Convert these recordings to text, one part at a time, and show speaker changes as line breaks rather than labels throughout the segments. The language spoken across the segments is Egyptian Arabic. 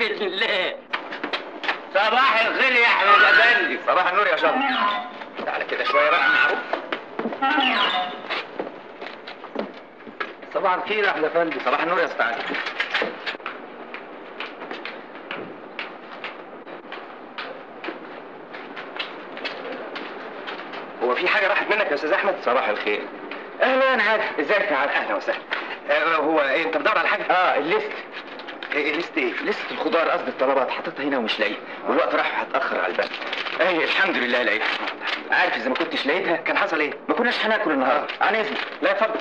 باذن الله صباح الخير يا احمد افندي
صباح النور يا شرف تعالى كده شويه بقى معروف صباح الخير يا احمد افندي صباح النور يا استاذ هو في حاجه راحت منك يا استاذ احمد صباح الخير اهلا عادل ازيك يا عادل اهلا وسهلا آه هو إيه انت بتدور على حاجه اه الليست إيه ليست ايه؟ ليست الخضار قصد الطلبات حاططها هنا ومش لاقيها والوقت راح هتاخر على البنك اي الحمد لله لقيتها عارف اذا ما كنتش لقيتها كان حصل ايه؟ ما كناش هناكل النهارده عن اذنك لا اتفضل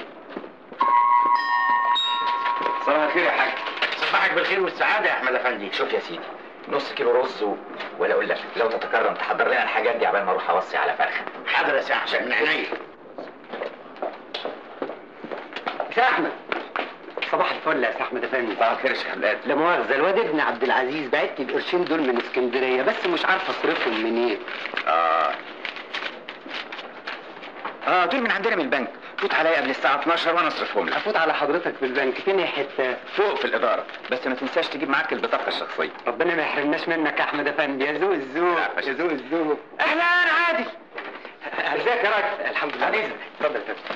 صباح الخير يا حاج صباحك بالخير والسعاده يا احمد افندي شوف يا سيدي نص كيلو رز و... ولا اقول لك لو تتكرم تحضر لنا الحاجات دي عبال ما اروح اوصي على فرخه حاضر يا سي احمد من عينيا
يا احمد صباح الفل يا سي احمد افندي
صباح الخير يا شيخ بلاد
لا مؤاخذة الواد ابن عبد العزيز بعت لي القرشين دول من اسكندرية بس مش عارف اصرفهم منين
اه اه دول من عندنا من البنك فوت عليا قبل الساعه 12 وانا اصرفهم لك
افوت على حضرتك في البنك فين يا حتة
فوق في الاداره بس ما تنساش تجيب معاك البطاقه الشخصيه
ربنا ما يحرمناش منك يا احمد افندي يا ذوق الذوق
لا، فشل.
يا ذوق الذوق
اهلا عادل
ازيك يا راجل الحمد لله
عن إذنك.
اتفضل يا فندم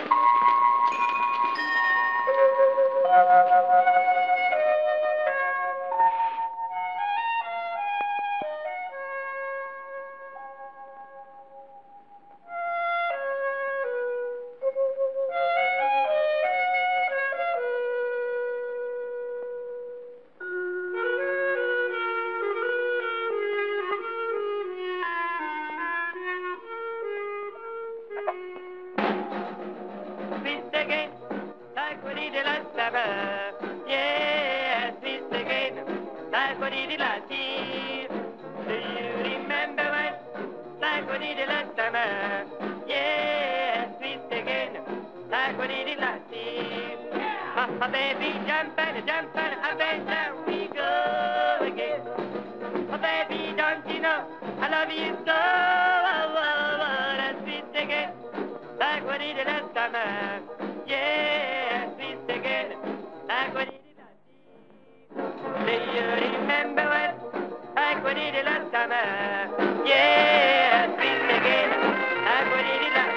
twist again, like we did last summer. Yes, twist again, like we did last year. Do you remember when, like we did last summer? Yes, twist again, like we did last year. Ha ha, baby, jump and jump and up and down we go again. Oh, baby, don't you know I love you so? Oh, oh, oh, let's twist again like we did last summer. Yeah, twist again, like we did last year. Do you remember when, like we did last summer? Yeah, twist again, like we did last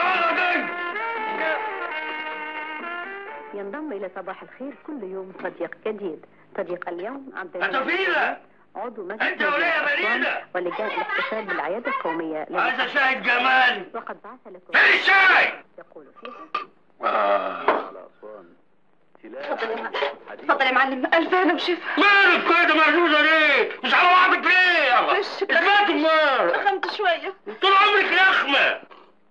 ينضم إلى صباح الخير كل يوم صديق جديد صديق اليوم عبد الله
أتفيلة!
عضو مجلس
أنت ولية
نادي الأسوان
بريدة!
ولجان الاحتفال بالعيادة القومية
عايز أشاهد جمالي
وقد بعث لكم
فين الشاي؟
يقول فيها
اتفضل يا معلم الف انا وشفا
مالك كده مرزوزة ليه؟ مش على بعضك ليه؟ يلا
وش
لا مات امال
فهمت شويه
طول عمرك لخمة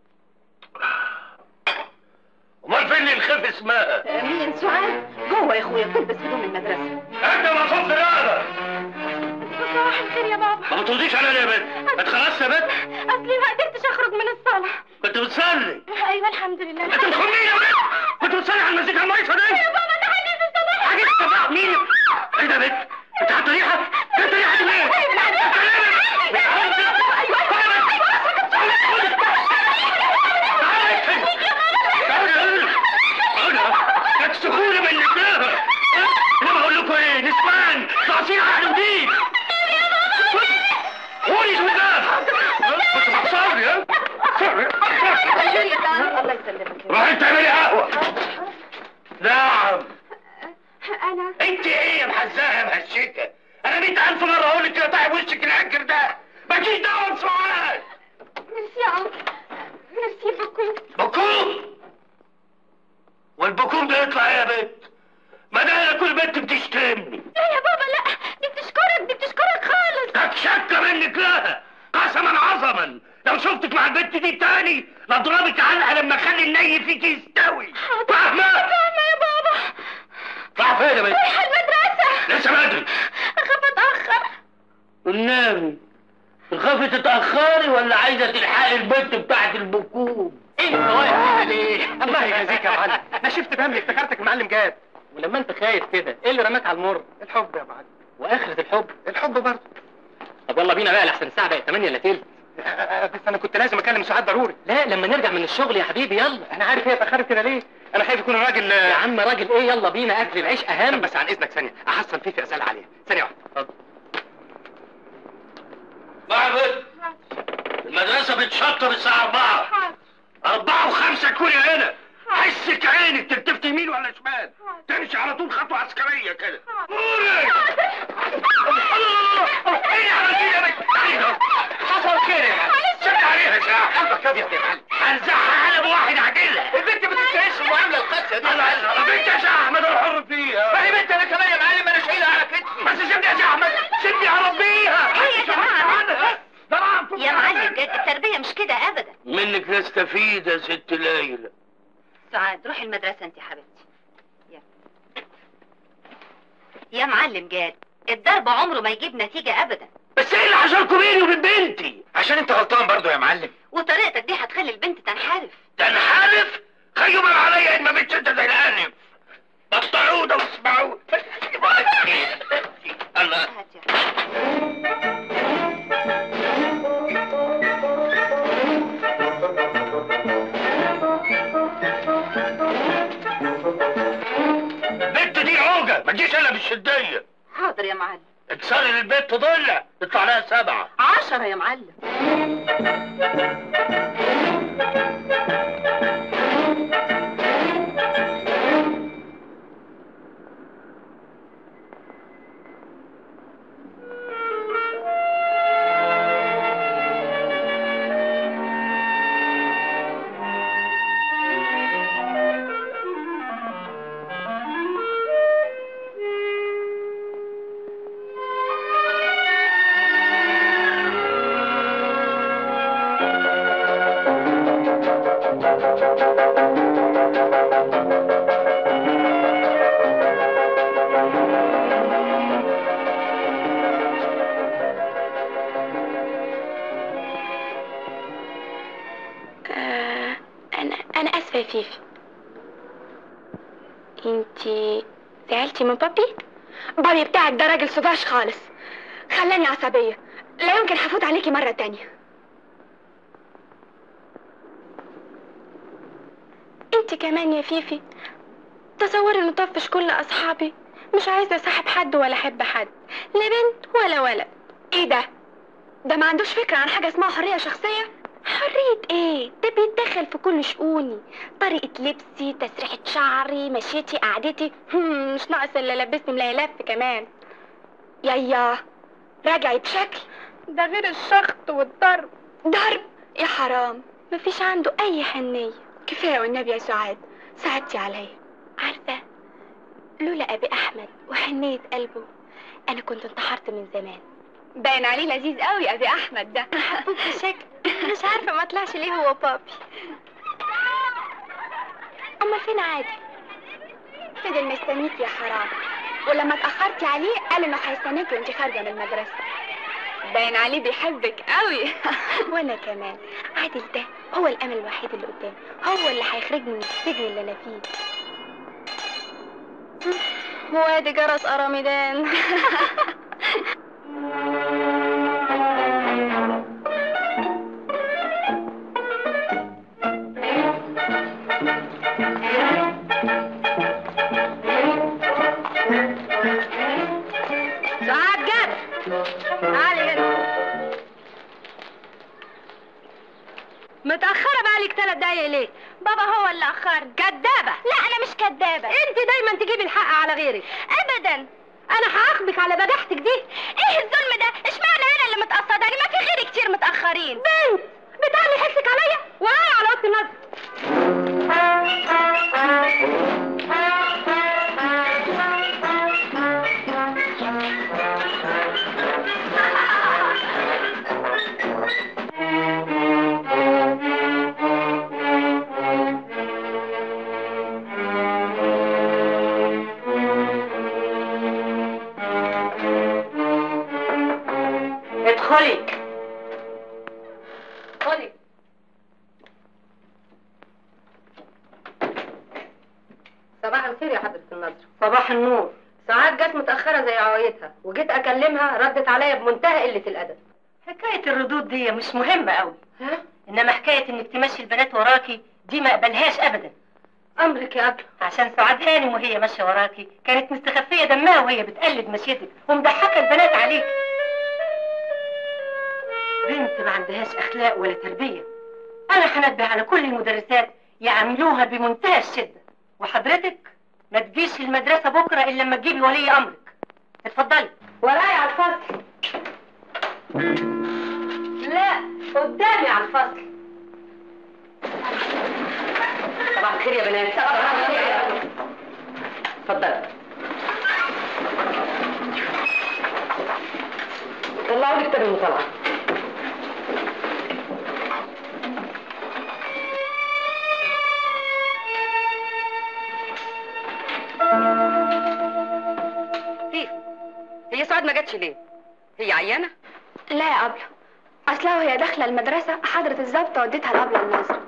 امال فين اللي الخف اسمها؟
مين سعاد جوه يا اخويا بتلبس هدوم المدرسه
انت مصوف الرقبة
صباح الخير يا بابا
ما بترضيش عليا ليه يا بنت؟ اتخلصت يا بنت؟
اصلي ما قدرتش اخرج من الصاله
كنت بتصلي
ايوه الحمد لله
انت بتخوني يا بنت؟ كنت بتصلي على المزيكا المايصة دي؟
يا بابا ده حديث الصباح
حاجة الصباح مين؟ ايه ده يا بنت؟ انت حاطة ريحة؟ انت ريحة ليه؟ كانت سخونة من نجاها انا بقول لكم ايه نسوان تعصير عقل جديد قولي سوزان كنت بتصوري ها؟
جوليا تعال الله يسلمك
روحي تعملي قهوة نعم
انا
انت ايه يا محزاها مهشكة انا مئة الف مرة اقول لك يا طيب وشك العكر ده مالكيش دعوة بسؤال
ميرسي يا عم ميرسي بكم
بكوم والبكوم ده يطلع ايه يا بنت ما ده انا كل بنت بتشتمني
لا يا بابا لا دي بتشكرك دي بتشكرك خالص
كانت شكة منك لها قسما عظما لو شفتك مع البنت دي تاني لاضربك علقة لما اخلي الني فيك يستوي فاهمة؟
فاهمة يا بابا
راح فين يا بنت؟
رايحة المدرسة
لسه بدري
اخاف اتأخر
والنبي تخافي تتأخري ولا عايزة تلحقي البنت بتاعت البكوم؟
ايه رايح كده ليه؟ الله يجازيك يا معلم انا شفت بهمي افتكرتك معلم جاد ولما انت خايف كده ايه اللي رماك على المر؟ الحب يا معلم واخرة الحب؟ الحب برضه طب يلا بينا بقى لحسن الساعة بقت 8 الا تلت بس انا كنت لازم اكلم سعاد ضروري لا لما نرجع من الشغل يا حبيبي يلا انا عارف هي اتاخرت كده ليه انا خايف يكون الراجل
يا عم راجل ايه يلا بينا اكل العيش اهم
بس عن اذنك ثانيه احصل فيفي اسال عليها ثانيه واحده
معبد المدرسة بتشطب الساعة 4 أربعة وخمسة كوني هنا حسك عينك تلتفت يمين ولا شمال تمشي على طول خطوة عسكرية كده قولي ايه عملتي يا بنت حصل خير يا معلم سد عليها ساعة
قلبك ابيض يا معلم
هنزعها على واحد عدلها
البنت ما تستاهلش المعامله القاسيه دي
بنت يا شيخ احمد انا حر فيها
ما هي بنت انا كمان يا معلم انا شايلها على كتفي
بس سيبني يا شيخ احمد سيبني اربيها
يا جماعة.
ده أنا عم
يا معلم جد التربية مش كده أبدا
منك نستفيد يا ست ليلى
سعاد روحي المدرسة أنت يا حبيبتي يلا. يا معلم جاد الضرب عمره ما يجيب نتيجة أبدا
بس ايه اللي حصلكوا بيني وبين بنتي
عشان انت غلطان برضو يا معلم
وطريقتك دي هتخلي البنت تنحرف
تنحرف خيما عليا ان ما بنتش انت زي الانف قطعوه ده واسمعوه الله
هات يا
البنت دي عوجه ما تجيش الا بالشديه
حاضر يا معلم
اكسري للبنت ضلع يطلع لها سبعه
عشرة يا معلم
آه انا انا اسفه يا فيفي انتي زعلتي من بابي بابي بتاعك ده راجل صداش خالص خلاني عصبيه لا يمكن هفوت عليكي مره تانية انتي كمان يا فيفي تصوري انه طفش كل اصحابي مش عايزه اصاحب حد ولا احب حد لا بنت ولا ولد ايه ده ده ما عندوش فكره عن حاجه اسمها حريه شخصيه حرية ايه؟ ده بيتدخل في كل شؤوني طريقة لبسي، تسريحة شعري، مشيتي، قعدتي هم، مش ناقص الا لبسني ملايلف كمان يايا راجعي بشكل ده غير الشخط والضرب ضرب يا حرام مفيش عنده اي حنية كفاية والنبي يا سعاد ساعدتي عليا عارفة لولا ابي احمد وحنية قلبه انا كنت انتحرت من زمان باين عليه لذيذ قوي ابي احمد ده حبوك بشكل مش عارفه ما طلعش ليه هو بابي اما فين عادي فضل مستنيك يا حرام ولما اتاخرتي عليه قال انه هيستناكي وانت خارجه من المدرسه باين عليه بيحبك قوي وانا كمان عادل ده هو الامل الوحيد اللي قدامي هو اللي هيخرجني من السجن اللي انا فيه وادي جرس اراميدان سعاد جد تعالي هنا متأخرة بقالك ثلاث دقايق ليه؟ بابا هو اللي أخرني كدابة لا أنا مش كدابة أنت دايما تجيبي الحق على غيرك أبدا أنا هعاقبك على بجاحتك دي إيه الظلم ده؟ اشمعنى أنا اللي متقصدة؟ أنا ما في غيري كتير متأخرين بنت بتعلي حسك عليا وأنا على أوضة النظر
ادخلي ادخلي صباح الخير يا حضرة النظر صباح النور ساعات جت متأخرة زي عوايدها وجيت أكلمها ردت عليا بمنتهى قلة الأدب حكاية الردود دي مش مهمة قوي ها؟ إنما حكاية إنك تمشي البنات وراكي دي ما أقبلهاش أبدا امرك يا ابله
عشان سعاد هانم وهي ماشيه وراكي كانت مستخفيه دمها وهي بتقلد مشيتك ومضحكه البنات عليك بنت ما عندهاش اخلاق ولا تربيه انا هنبه على كل المدرسات يعاملوها بمنتهى الشده وحضرتك ما تجيش المدرسه بكره الا لما تجيبي ولي امرك اتفضلي
ورايا على الفصل لا قدامي على الفصل
صباح الخير يا بنات صباح الخير اتفضلي طلعوا لي كتاب المطالعه
فيفي هي سعاد ما جاتش ليه هي عيانه
لا يا أبلة أصلها وهي داخلة المدرسة حضرة الظابطة وديتها لأبلة الناظر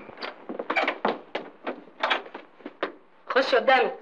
خش قدامي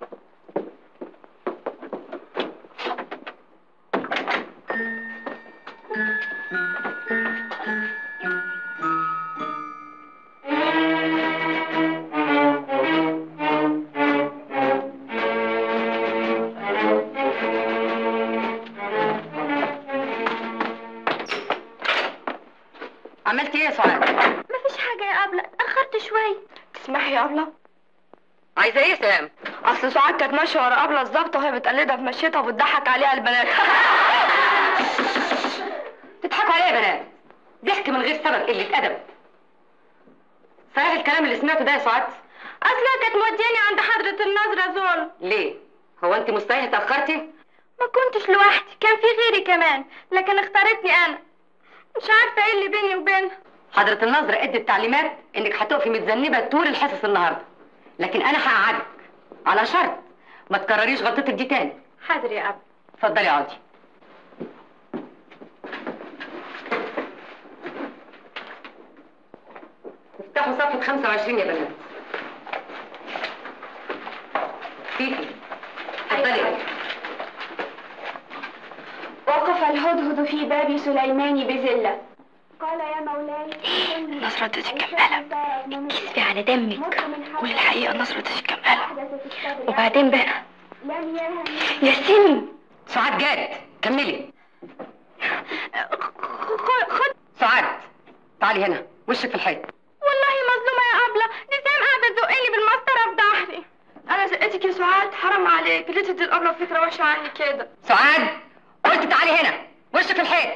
عملتي ايه يا سعاد
مفيش حاجة يا أبلة اتأخرت شوية تسمحي يا أبلة
عايزه ايه يا سلام
أصل سعاد كانت ماشية ورا أبلة الظابطة وهي بتقلدها في مشيتها وبتضحك عليها البنات
تضحكوا عليا يا بنات ضحك من غير سبب قله ادب صحيح الكلام اللي سمعته ده يا سعاد
أصلها كانت مودياني عند حضرة النظرة ظلم
ليه هو انت مستحيل اتاخرتي
ما كنتش لوحدي كان في غيري كمان لكن اختارتني أنا مش عارفة ايه اللي بيني وبينها
حضرة النظر ادت تعليمات انك هتقفي متذنبة طول الحصص النهاردة لكن انا هقعدك على شرط ما تكرريش غلطتك دي تاني
حاضر يا أبلة
اتفضلي اقعدي افتحوا صفحة 25 يا بنات فيفي اتفضلي
وقف الهدهد في باب سليمان بذلة قال يا مولاي نظرة الكمالة كذبي على دمك قول الحقيقة نظرة الكمالة وبعدين بقى ياسين
سعاد جات كملي
خد
سعاد تعالي هنا وشك في الحيط
والله مظلومة يا أبلة نسام قاعدة تزقني بالمسطرة في ظهري أنا زقتك يا سعاد حرام عليك ليه تدي الأبلة فكرة وحشة عني كده
سعاد قلت تعالي هنا وشك في الحيط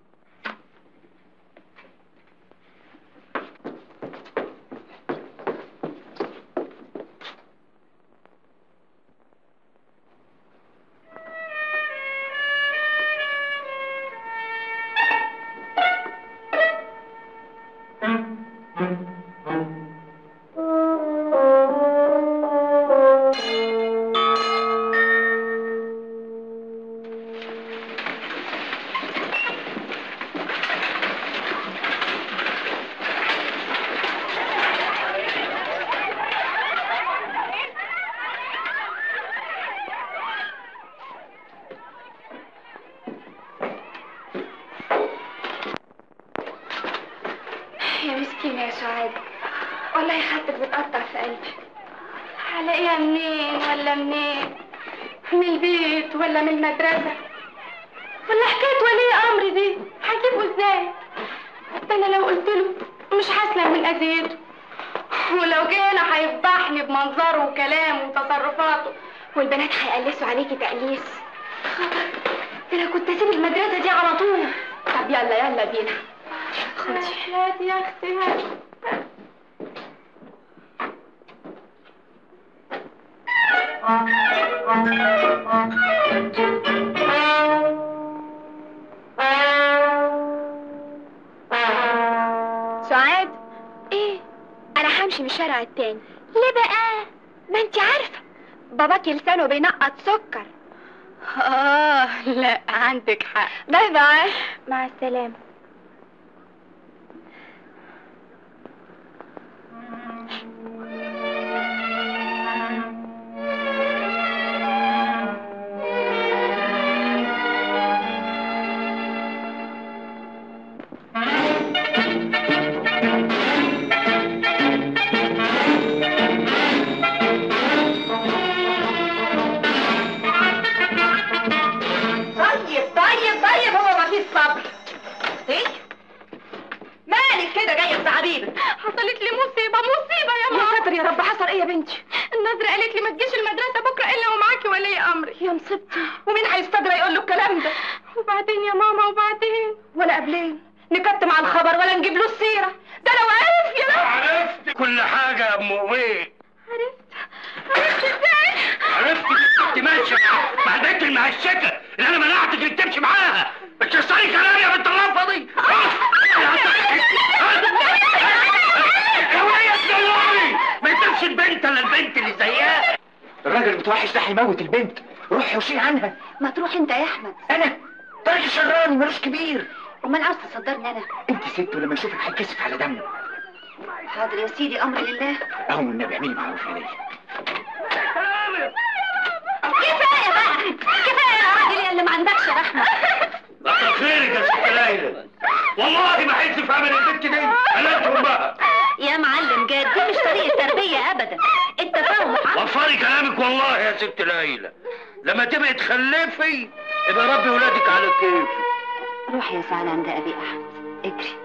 يا مسكينة يا سعاد والله خدتك بتقطع في قلبي هلاقيها منين ولا منين من البيت ولا من المدرسة ولا حكاية ولي أمر دي هجيبه ازاي ده أنا لو قلت له مش هسلم من أذيته ولو جه هنا هيفضحني بمنظره وكلامه وتصرفاته والبنات هيقلسوا عليكي تقليس خبر ده أنا كنت أسيب المدرسة دي على طول طب يلا يلا بينا خدي هاتي يا اختي هاتي سعاد ايه انا همشي من الشارع التاني ليه بقى ما انت عارفه باباكي لسانه بينقط سكر اه لا عندك حق باي باي مع السلامه
كده جايه بزعابيبك
حصلت لي مصيبه مصيبه يا ماما
يا ساتر يا رب حصل ايه يا بنتي
النظرة قالت لي ما تجيش المدرسة بكرة إلا ومعاكي ولي أمري
يا مصيبتي ومين هيستجرى يقول له الكلام ده
وبعدين يا ماما وبعدين
ولا قبلين نكتم على الخبر ولا نجيب له السيره ده لو عرف يا رب
عرفت كل حاجة يا ام ويه
عرفت عرفت ازاي
عرفت انت ماشية مع- مع البنت المهشكة اللي انا منعتك انك تمشي معاها بتكسري كلامي يا بنت اللفة دي يا ويا تدلعي ما يتمش البنت الا البنت اللي زيها
الراجل المتوحش ده هيموت البنت روح حوشيه عنها
ما تروح انت يا احمد
انا ده راجل شراني ملوش كبير
امال عاوز تصدرني انا
انت ست ولما يشوفك هيتكسف على دمه
حاضر يا سيدي امر لله
اهو النبي اعملي معروف عليا
كفايه بقى كفايه يا راجل يا اللي ما عندكش رحمه
كتر خيرك يا ست ليلى والله ما حد في عمل البنت دي انا انت امها
يا معلم جاد دي مش طريقه تربيه ابدا التفاهم حق
وفري كلامك والله يا ست ليلى لما تبقي تخلفي يبقى ربي ولادك على كيفك
روح يا سعد عند ابي احمد اجري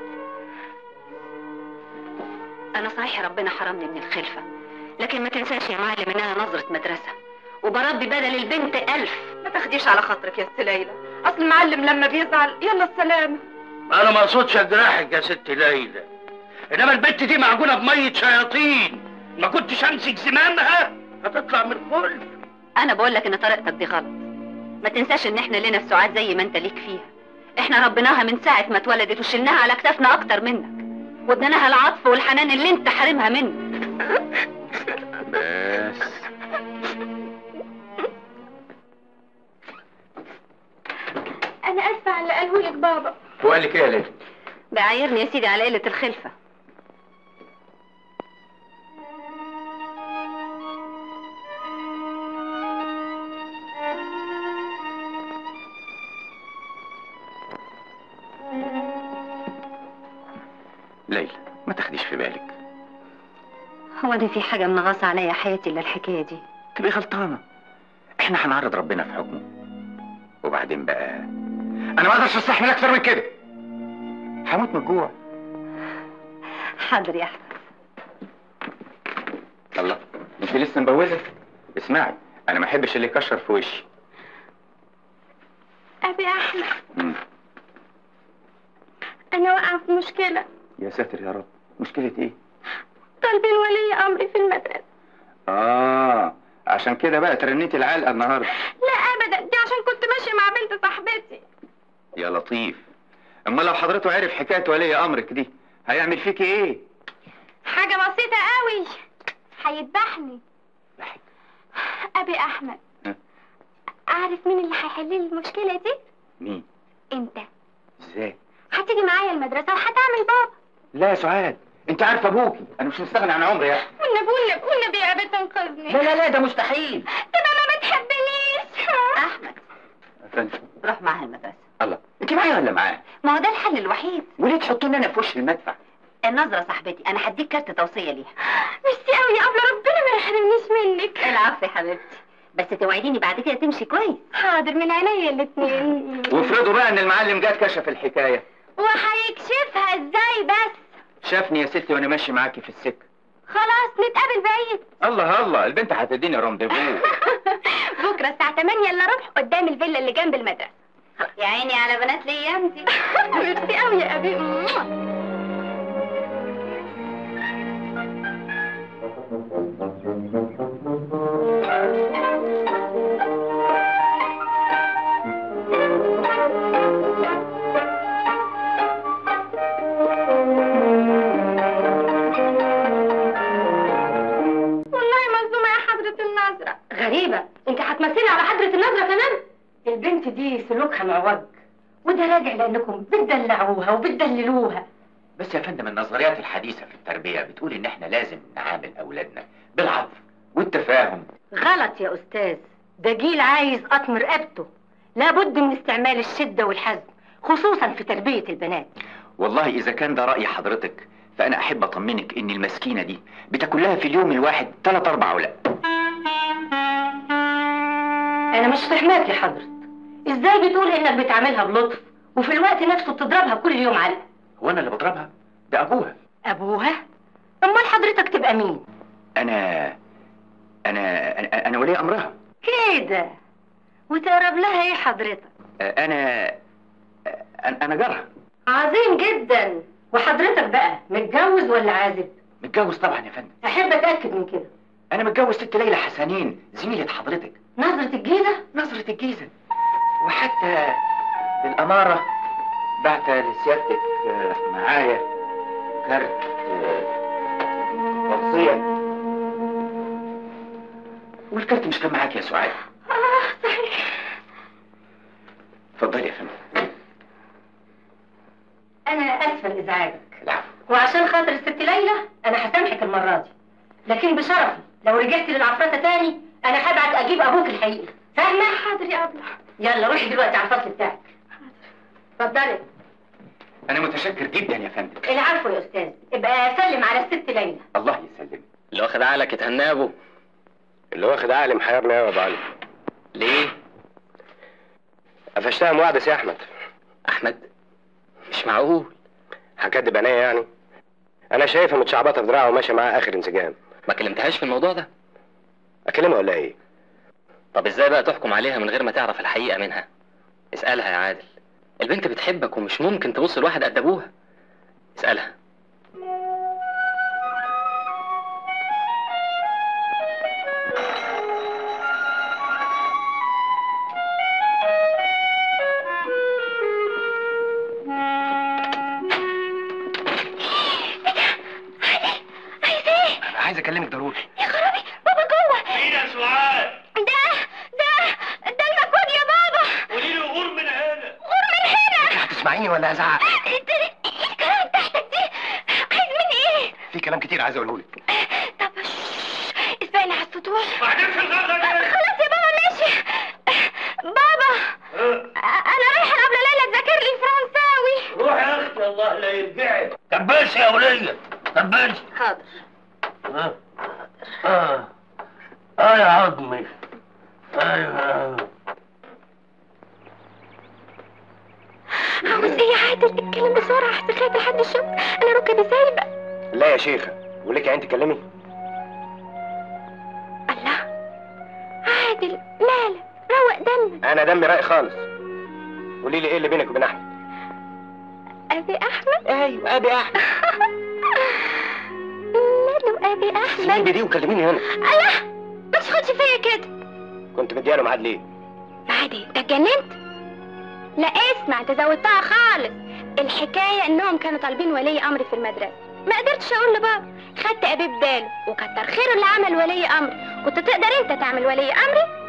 انا صحيح ربنا حرمني من الخلفه لكن ما تنساش يا معلم انها نظره مدرسه وبربي بدل البنت الف
ما تاخديش على خاطرك يا ست ليلى اصل المعلم لما بيزعل يلا السلامه
انا ما اقصدش اجرحك يا ست ليلى انما البنت دي معجونه بميه شياطين ما كنتش امسك زمامها هتطلع من الخلف
انا بقول لك ان طريقتك دي غلط ما تنساش ان احنا لنا السعاد زي ما انت ليك فيها احنا ربيناها من ساعه ما اتولدت وشلناها على كتافنا اكتر منك واديناها العطف والحنان اللي انت حارمها منه
بس
أنا آسفة على اللي قالهولك بابا
هو قال لك ايه يا ليلى
بعايرني يا سيدي على قله الخلفه
ليلى ما تاخديش في بالك
هو انا في حاجه منغصه عليا حياتي الا الحكايه دي
تبقي غلطانه احنا هنعرض ربنا في حكمه وبعدين بقى انا ما اقدرش استحمل اكتر من كده هموت من الجوع
حاضر يا احمد
الله انت لسه مبوزه اسمعي انا ما احبش اللي يكشر في وشي
أبي أحمد
مم.
أنا واقعة في مشكلة
يا ساتر يا رب مشكله ايه
طالبين ولي أمري في المدرسة
اه عشان كده بقى ترنيتي العلقه النهارده
لا أبدا دي عشان كنت ماشية مع بنت صاحبتي
يا لطيف اما لو حضرته عرف حكايه ولي امرك دي هيعمل فيكي ايه
حاجة بسيطة قوي هيذبحني
ضحك.
أبي أحمد
ها؟
عارف مين اللي هيحل لي المشكلة دي؟
مين
أنت
ازاي
هتيجي معايا المدرسة وهتعمل بابا
لا يا سعاد انت عارفه ابوكي انا مش مستغني عن عمري يا
والنبي والنبي والنبي يا بنت انقذني
لا لا لا ده مستحيل
تبقى ما بتحبنيش
احمد
أفندم.
روح معاها المدرسه
الله انت معايا ولا معاه
ما هو ده الحل الوحيد
وليه تحطوني انا في وش المدفع
النظره صاحبتي انا هديك كارت توصيه ليها
ميرسي قوي يا قبل ربنا ما يحرمنيش منك
العفو يا حبيبتي بس توعديني بعد كده تمشي كويس
حاضر من عينيا الاتنين
وافرضوا بقى ان المعلم جات كشف الحكايه
وهيكشفها ازاي بس
شافني يا ستي وانا ماشي معاكي في السكه
خلاص نتقابل بعيد
الله الله البنت هتديني رونديفو
بكره الساعه 8 الا ربع قدام الفيلا اللي جنب المدرسه
يا عيني على بنات الايام دي
ميرسي قوي يا ابي والله مظلومه يا حضره الناظره
غريبه انت هتمثلي على حضره النظره كمان البنت دي سلوكها معوج وده راجع لانكم بتدلعوها وبتدللوها
بس يا فندم النظريات الحديثه في التربيه بتقول ان احنا لازم نعامل اولادنا بالعطف والتفاهم
غلط يا استاذ ده جيل عايز قطم رقبته لابد من استعمال الشده والحزم خصوصا في تربيه البنات
والله اذا كان ده راي حضرتك فانا احب اطمنك ان المسكينه دي بتاكل لها في اليوم الواحد ثلاث اربع علق
انا مش فاهماك يا حضرت ازاي بتقول انك بتعاملها بلطف وفي الوقت نفسه بتضربها كل يوم علقه
هو انا اللي بضربها ده ابوها
ابوها امال حضرتك تبقى مين
انا انا انا, أنا ولي امرها
كده وتقرب لها ايه حضرتك
انا انا أنا جارها
عظيم جدا وحضرتك بقى متجوز ولا عازب
متجوز طبعا يا فندم
احب اتاكد من كده
انا متجوز ست ليلى حسنين زميلة حضرتك
نظرة الجيزة
نظرة الجيزة وحتى بالأمارة بعت لسيادتك آه، معايا كارت آه، وصية والكارت مش كان معاك يا سعاد
اه صحيح
اتفضلي يا فندم
انا اسفه لازعاجك
العفو
وعشان خاطر الست ليلى انا هسامحك المره دي لكن بشرفي لو رجعت للعفرته تاني انا هبعت اجيب ابوك الحقيقي فاهمه
حاضر يا ابله
يلا روحي دلوقتي على الفصل بتاعك اتفضلي
أنا متشكر جدا يا فندم
العفو يا استاذ ابقى سلم على الست ليلى
الله يسلمك
اللي واخد عقلك يتهنى ابو
اللي واخد عقلي محيرني قوي يا ابو علي
ليه
قفشتها موعدس يا احمد
احمد مش معقول
هكدب عينيا يعني انا شايفها متشعبطه في دراعه وماشيه معاه اخر انسجام
ما كلمتهاش في الموضوع ده
اكلمها ولا ايه
طب ازاي بقى تحكم عليها من غير ما تعرف الحقيقة منها اسألها يا عادل البنت بتحبك ومش ممكن تبص لواحد قد ابوها اسألها
عايز ايه
انا عايز اكلمك ضروري
يا خرابي بابا جوه
مين يا سعاد؟
ده ده ده المكواد يا بابا
قولي له غور من هنا
غور من هنا
هتسمعيني ولا ازعق
انت ايه الكلام بتاعتك دي عايز مني ايه
في كلام كتير عايز اقوله لك
طب شش، اسبقني على السطوح
بعدين في الغرضة دي
خلاص يا بابا ماشي بابا انا رايحه قبل ليلى تذاكر لي فرنساوي
روح يا اختي الله لا يرجعك كبسي يا ولية كبسي
حاضر
اه اه اه يا عظمي ايوه
عاوز ايه يا عادل اتكلم بسرعه احسن خايف لحد الشغل انا ركبي سايبه
لا يا شيخه ولك عين تكلمي
الله عادل مالك روق دمك
انا دمي رايق خالص قولي لي ايه اللي بينك وبين احمد
ابي احمد
ايوه ابي احمد
ماله ابي احمد
سيبي دي وكلميني هنا
الله ما تاخدش فيا كده
كنت مدياله ميعاد ليه
عادي انت اتجننت لا اسمع انت زودتها خالص الحكايه انهم كانوا طالبين ولي امر في المدرسه ما قدرتش اقول لبابا خدت ابي بداله وكتر خيره اللي عمل ولي امر كنت تقدر انت تعمل ولي امري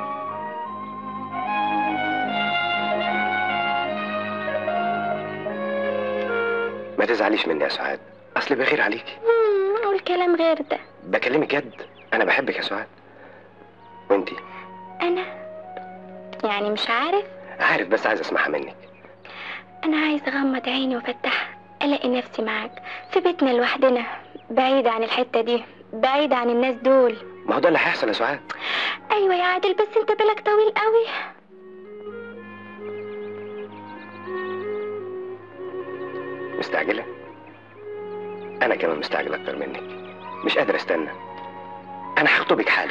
ما تزعليش مني يا سعاد اصل بغير عليكي
مم، قول كلام غير ده
بكلمك جد انا بحبك يا سعاد وانتي
انا يعني مش عارف
عارف بس عايز اسمعها منك
انا عايز اغمض عيني وافتحها الاقي نفسي معاك في بيتنا لوحدنا بعيد عن الحته دي بعيد عن الناس دول
ما هو ده اللي هيحصل يا سعاد
ايوه يا عادل بس انت بالك طويل قوي
مستعجلة؟ أنا كمان مستعجل أكتر منك مش قادر أستنى أنا هخطبك حالا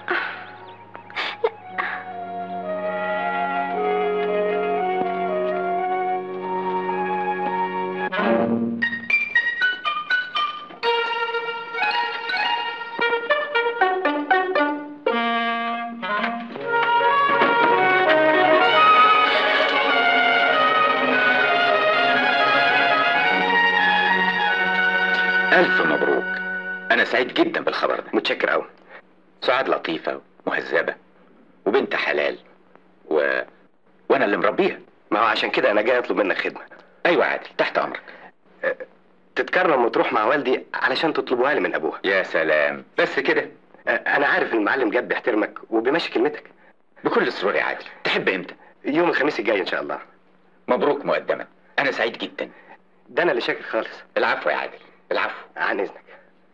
ألف مبروك أنا سعيد جدا بالخبر ده
متشكر أوي
سعاد لطيفة مهذبة وبنت حلال و... وأنا اللي مربيها
ما هو عشان كده أنا جاي أطلب منك خدمة
أيوة عادل تحت أمرك
تتكرم وتروح مع والدي علشان تطلبوها لي من أبوها
يا سلام بس كده
أنا عارف إن المعلم جد بيحترمك وبيمشي كلمتك
بكل سرور يا عادل تحب إمتى
يوم الخميس الجاي إن شاء الله
مبروك مقدما أنا سعيد جدا
ده أنا اللي شاكر خالص
العفو يا عادل العفو
عن إذنك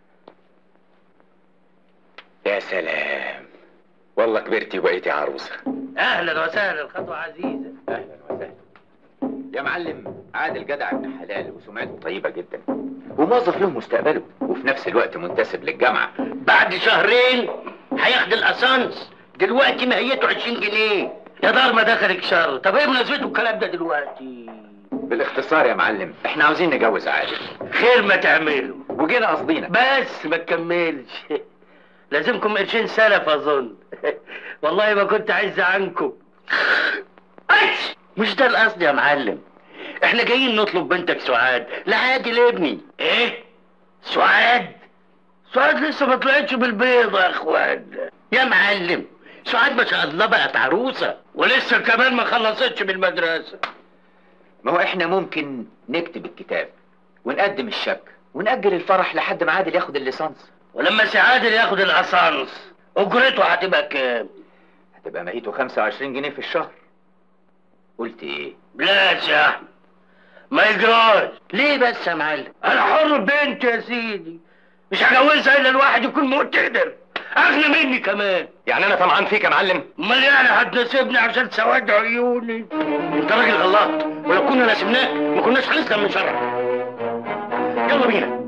يا سلام والله كبرتي وبقيتي عروسة
اهلا وسهلا الخطوة عزيزة
أهلا وسهلا يا معلم عادل جدع ابن حلال وسمعته طيبة جدا وموظف له مستقبله وفي نفس الوقت منتسب للجامعة
بعد شهرين هياخد الاسانس دلوقتي ماهيته 20 جنيه يا دار ما دخلك شر طب ايه مناسبته الكلام ده دلوقتي
بالاختصار يا معلم احنا عاوزين نجوز عادل
خير ما تعمله
وجينا قصدينا
بس ما تكملش لازمكم قرشين سلف اظن والله ما كنت عايز عنكم أيش! مش ده القصد يا معلم احنا جايين نطلب بنتك سعاد لعادل ابني ايه سعاد سعاد لسه ما طلعتش بالبيضة يا اخوان يا معلم سعاد ما شاء الله بقت عروسة ولسه كمان ما خلصتش من المدرسة
ما هو احنا ممكن نكتب الكتاب ونقدم الشبكة ونأجل الفرح لحد ما عادل ياخد الليسانس
ولما سي عادل ياخد الاسانس اجرته هتبقى كام
هتبقى ماهيته 25 جنيه في الشهر قلت ايه
لا يا احمد ما يجراش ليه بس يا معلم انا حر بنت يا سيدي مش هجوزها الا الواحد يكون مقتدر اغنى مني كمان
يعني انا طمعان فيك يا معلم
امال يعني هتناسبني عشان سواد عيوني انت راجل غلط ولو كنا ناسبناك ما كناش هنسلم من شرعك يلا بينا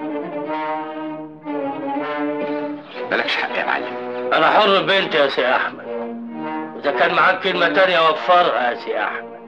مالكش حق يا معلم
انا حر بنت يا سي احمد واذا كان معاك كلمه تانية وفرها يا سي احمد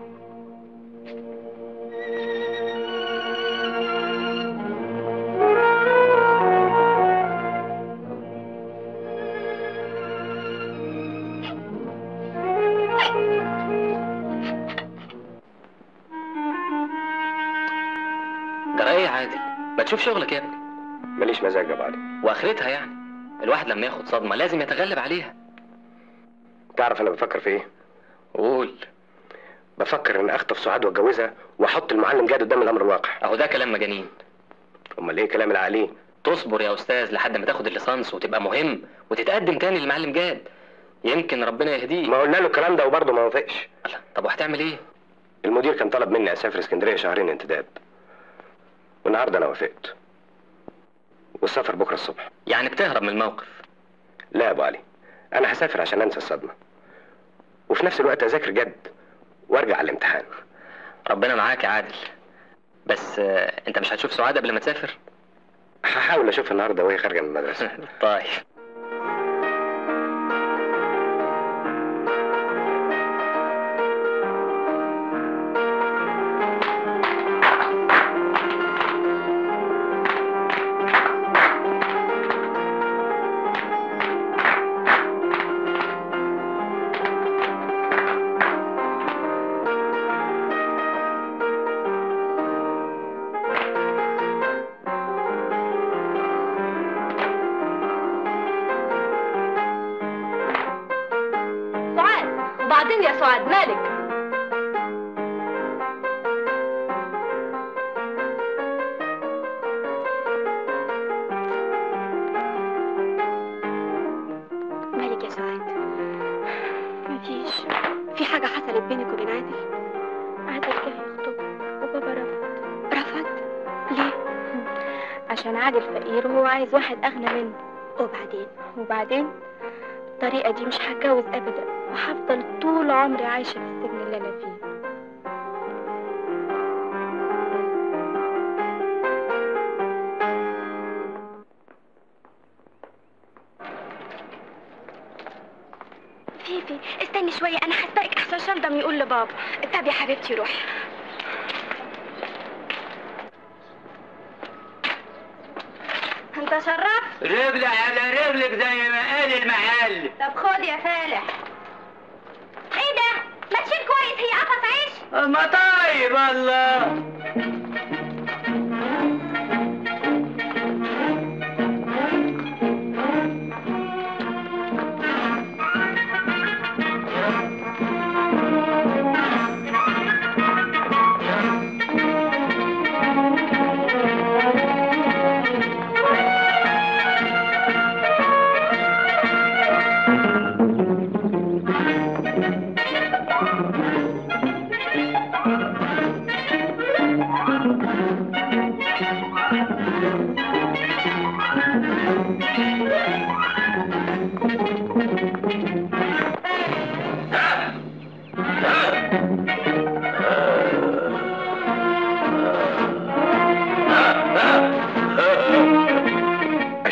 جرى ايه يا عادل ما تشوف شغلك يا ابني
ماليش مزاج يا ابو علي
واخرتها يعني الواحد لما ياخد صدمه لازم يتغلب عليها
تعرف انا بفكر في ايه
قول
بفكر ان اخطف سعاد واتجوزها واحط المعلم جاد قدام الامر الواقع
اهو ده كلام مجانين
امال ايه كلام العقلين
تصبر يا استاذ لحد ما تاخد الليسانس وتبقى مهم وتتقدم تاني للمعلم جاد يمكن ربنا يهديه
ما قلنا له الكلام ده وبرضه ما وافقش
الله، طب وهتعمل ايه
المدير كان طلب مني اسافر اسكندريه شهرين انتداب والنهارده انا وافقت والسفر بكره الصبح
يعني بتهرب من الموقف
لا يا ابو علي انا هسافر عشان انسى الصدمه وفي نفس الوقت اذاكر جد وارجع على الامتحان
ربنا معاك يا عادل بس آه، انت مش هتشوف سعاد قبل ما تسافر
هحاول اشوفها النهارده وهي خارجه من المدرسه
طيب
سعاد وبعدين يا سعاد مالك مالك يا سعاد مفيش في حاجة حصلت بينك وبين عادل عادل جه يخطب وبابا رفض رفض ليه؟ عشان عادل فقير وهو عايز واحد أغنى منه وبعدين وبعدين الطريقة دي مش هتجوز أبدا وهفضل طول عمري عايشة في السجن اللي أنا فيه فيفي استني شوية أنا هسبقك أحسن شندم يقول لبابا طب يا حبيبتي روحي انت شرفت
رجلك على رجلك زي ما قال المحل
طب خد يا فالح ايه ده ما تشيل كويس هي قفص عيش
ما طيب الله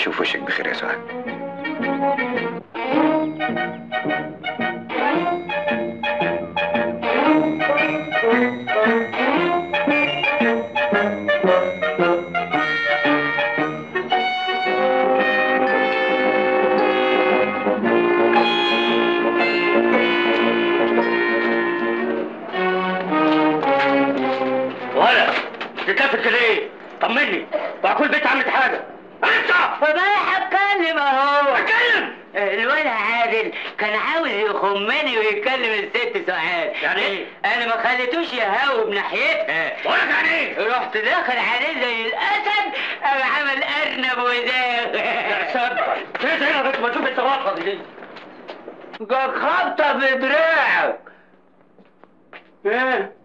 اشوف وشك بخير يا سعاد
ولا تتلفت كده ايه؟ طمني وكل بيت عملت حاجه انت
فبقى هتكلم اهو
اتكلم
الولد عادل كان عاوز يخمني ويكلم الست سعاد
يعني ايه؟
انا ما خليتوش يهاوب ناحيتها
بقولك يعني ايه؟
رحت داخل عليه زي الاسد قام عمل ارنب وداغ
سب فين هنا بس ما تشوف الصراحه دي
جاك خبطه بدراعك
ايه؟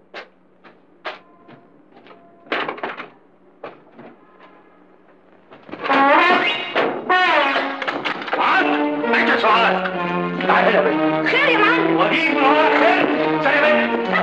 سعاد انت يا سعاد تعالى هنا يا بنت
خير يا معلم
واجيب من وراك خير سلام يا بنت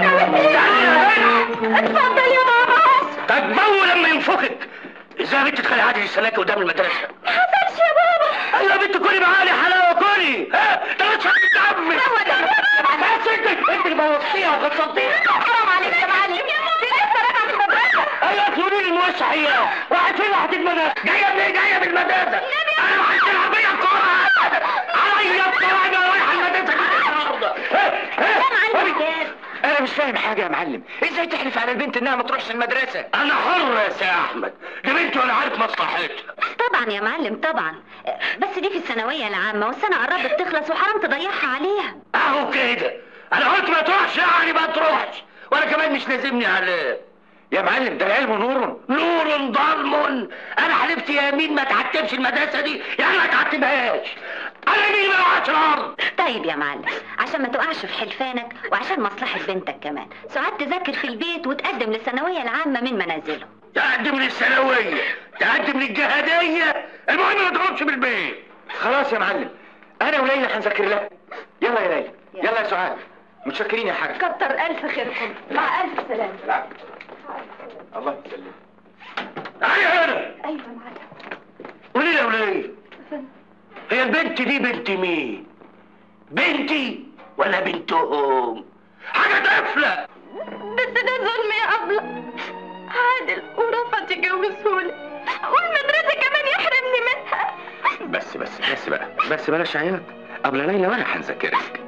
اتفضل يا بابا
طب مو لما ينفخك ازاي يا بنت تخلي عادل يستناك قدام المدرسه
ما حصلش يا بابا
ايوه يا بنت كلي معايا حلاوه كلي ها ده مش دمي
هو ده
بس انت انت اللي بوظتيها وغطستيها
حرام عليك يا معلم دي لسه راجعه من المدرسه
ايوه تقولي لي الموسع هي راحت فين راحت المدرسه جايه منين جايه من المدرسه انا ما عايز العب بيها الكوره عليا الكوره انا رايح المدرسه النهارده
يا معلم
انا مش فاهم حاجه يا معلم ازاي تحلف على البنت انها ما تروحش المدرسه
انا حر يا سي احمد دي بنتي وانا عارف مصلحتها
طبعا يا معلم طبعا بس دي في الثانوية العامة والسنة قربت تخلص وحرام تضيعها عليها
اهو كده انا قلت ما تروحش يعني ما تروحش وانا كمان مش لازمني عليه
يا معلم ده العلم نور
نور ظلم انا حلفت يمين ما تعتبش المدرسه دي يعني ما تعتبهاش انا مين ما وقعش الارض
طيب يا معلم عشان ما تقعش في حلفانك وعشان مصلحة بنتك كمان سعاد تذاكر في البيت وتقدم للثانوية العامة من منازله
تقدم للثانويه تقدم للجهاديه المهم ما تقعدش بالبيت
خلاص يا معلم انا وليلى هنذاكر لها يلا يا ليلى يلا يا سعاد متشكرين يا حاج
كتر الف خيركم مع الف سلامه
العفو الله يسلمك
تعالي هنا
ايوه يا معلم
قولي لي يا وليه هي البنت دي بنت مين بنتي ولا بنتهم حاجه طفله
بس ده ظلم يا أبلة عادل ورفض يجوزهولي والمدرسة كمان يحرمني منها
بس بس بس بقى بس بلاش عياط قبل ليلى وانا هنذاكرك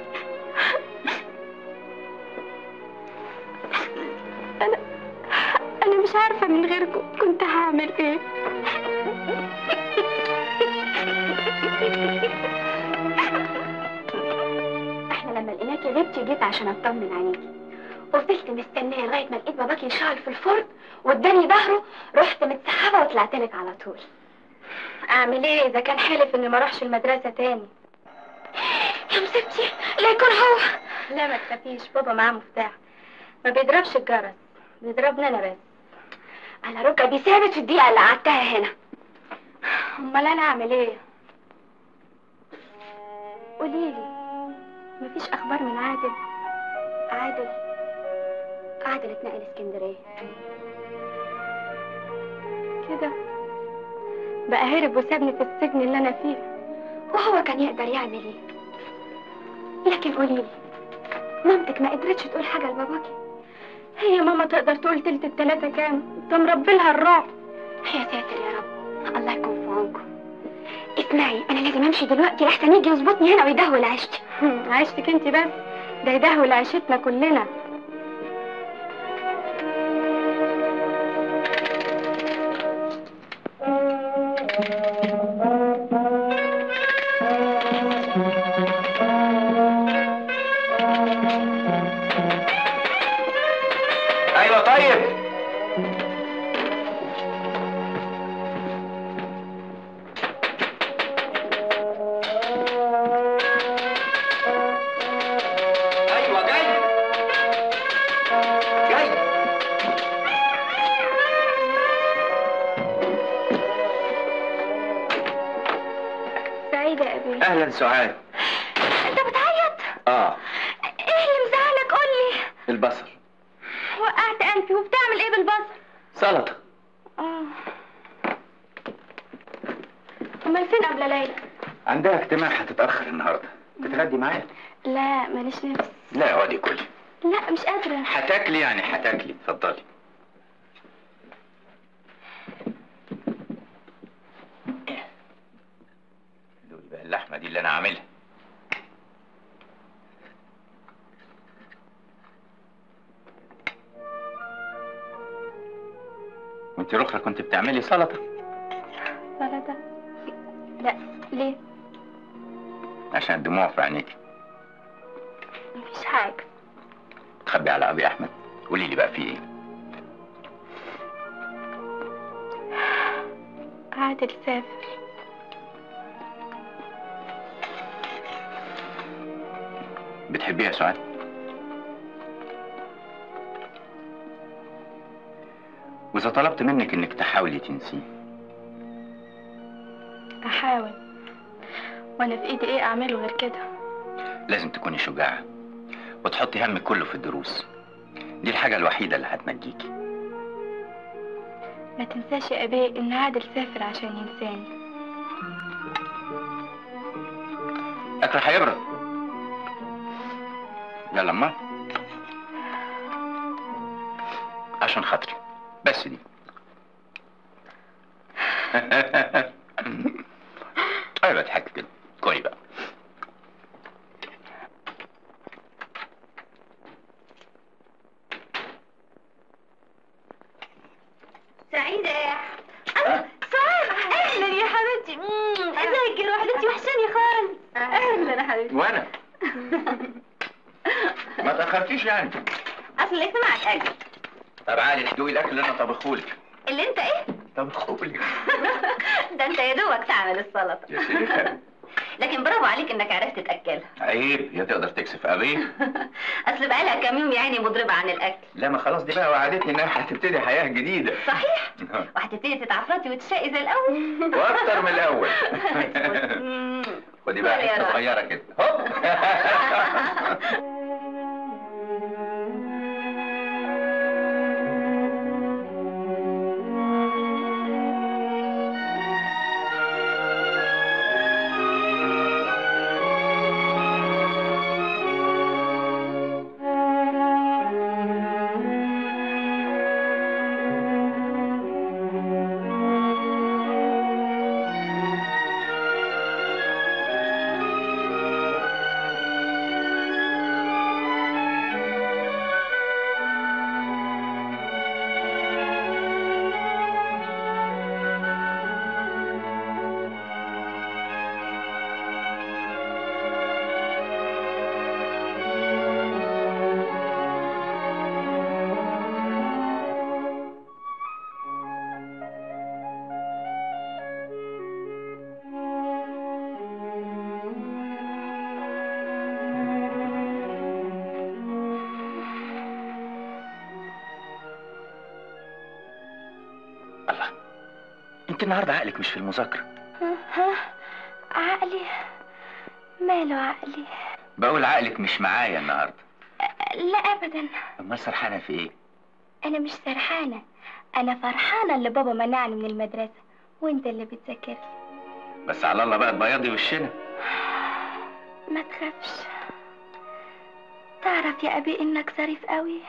أنا أنا مش عارفة من غيركم كنت هعمل إيه احنا لما لقيناك يا بنتي جيت عشان اطمن عليكي وفضلت مستنيه لغايه ما لقيت باباكي يشتغل في الفرن واداني ظهره رحت متسحبه وطلعت لك على طول اعمل ايه اذا كان حالف اني ما اروحش المدرسه تاني يا مصيبتي لا يكون هو لا ما تخافيش بابا معاه مفتاح ما بيضربش الجرس بيضربني انا بس انا ركبي ثابت في الدقيقه اللي قعدتها هنا امال انا اعمل ايه قوليلي مفيش اخبار من عادل عادل عادل اتنقل اسكندريه كده بقى هرب وسابني في السجن اللي انا فيه وهو كان يقدر يعمل ايه لكن قوليلي مامتك ما قدرتش تقول حاجه لباباكي هي ماما تقدر تقول تلت التلاتة كام ده مربلها الرعب يا ساتر يا رب الله يكون في عونكم اسمعي انا لازم امشي دلوقتي لحسن يجي يظبطني هنا ويدهول عيشتي عيشتك انت بس ده يدهول عيشتنا كلنا
ايوه طيب ايوه جاي جاي
سعيدة يا ابي
اهلا سعاد
انت بتعيط
اه
ايه اللي مزعلك قولي
البصل
وقعت انفي وبتعمل ايه بالبصل
سلطه
اه امال فين قبل ليلى
عندها اجتماع هتتاخر النهارده تتغدي معايا
لا ماليش نفس
لا اقعدي كلي
لا مش قادره
هتاكلي يعني هتاكلي اتفضلي دوقي بقى اللحمه دي اللي انا عاملها وانت رخرة كنت بتعملي سلطه
سلطه لا ليه
عشان الدموع في عينيكي
مفيش حاجه
تخبي على ابي احمد قولي لي بقى في ايه
عادل سافر
بتحبيه يا سعاد واذا طلبت منك انك تحاولي تنسيه
احاول وانا في ايدي ايه اعمله غير كده
لازم تكوني شجاعة وتحطي همك كله في الدروس دي الحاجة الوحيدة اللي هتنجيكي
ما تنساش يا ابي ان عادل سافر عشان ينساني
أكل هيبرد يلا أما عشان خاطري بس دي ايوه اضحك كده كوي بقى
سعيدة الله سعاد اهلا يا حبيبتي مم، ازيك يا وحدتي وحشاني خالص اهلا يا حبيبتي
وانا ما تاخرتيش يعني
اصل الاجتماع اتاجل
طب عالي دوقي الاكل اللي انا طبخهولك
اللي انت ايه
طبخهولك
ده انت يا دوبك تعمل السلطه
يا سيدي
لكن برافو عليك انك عرفت تاكلها
عيب هي تقدر تكسف ابيه
اصل بقالها كام يوم يا عيني مضربه عن الاكل
لا ما خلاص دي بقى وعدتني انها هتبتدي حياه جديده
صحيح وهتبتدي تتعفرتي وتشقي زي الاول
واكتر من الاول خدي بقى
يا
حته
روح.
صغيره كده هوب انت النهارده عقلك مش في المذاكره
ها عقلي ماله عقلي
بقول عقلك مش معايا النهارده
لا ابدا
امال سرحانه في ايه
انا مش سرحانه انا فرحانه اللي بابا منعني من المدرسه وانت اللي بتذاكر لي
بس على الله بقى تبيضي وشنا
ما تخافش تعرف يا ابي انك ظريف قوي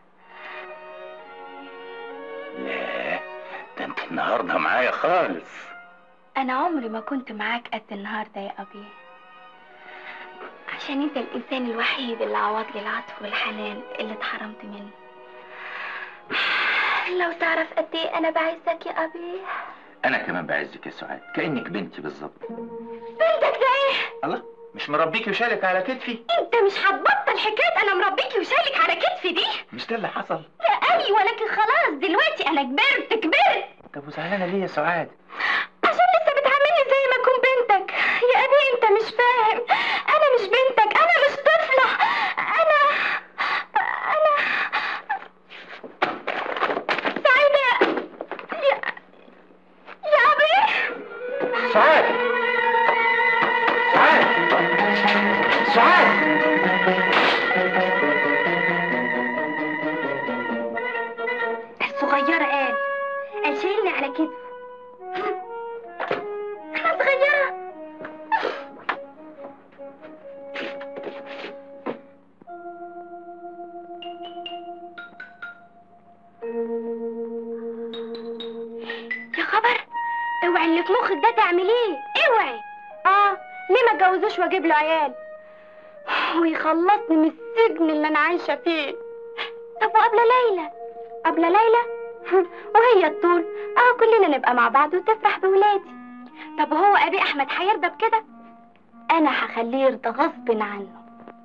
لا ده انت النهارده معايا خالص
انا عمري ما كنت معاك قد النهارده يا ابي عشان انت الانسان الوحيد اللي عوض لي العطف والحنان اللي اتحرمت منه لو تعرف قد ايه انا بعزك يا ابي
انا كمان بعزك يا سعاد كانك بنتي بالظبط
بنتك ده ايه
الله مش مربيكي وشالك على كتفي
انت مش هتبطل حكايه انا مربيكي وشايلك على كتفي دي
مش ده اللي حصل
لا ايوه لكن خلاص دلوقتي انا كبرت كبرت
طب وزعلانه ليه يا سعاد
عشان لسه بتعاملني زي ما اكون بنتك يا ابي انت مش فاهم انا مش بنتك انا مش طفله انا انا سعيده يا يا ابي
سعاد سعاد سعاد
الصغيرة قال قال شايلني على كتفه احنا بتاعت مخك ده تعمليه اوعي اه ليه ما اتجوزوش واجيب له عيال ويخلصني من السجن اللي انا عايشه فيه طب وقبل ليلى قبل ليلى وهي الطول اه كلنا نبقى مع بعض وتفرح بولادي طب وهو ابي احمد هيرضى بكده انا هخليه يرضى غصب عنه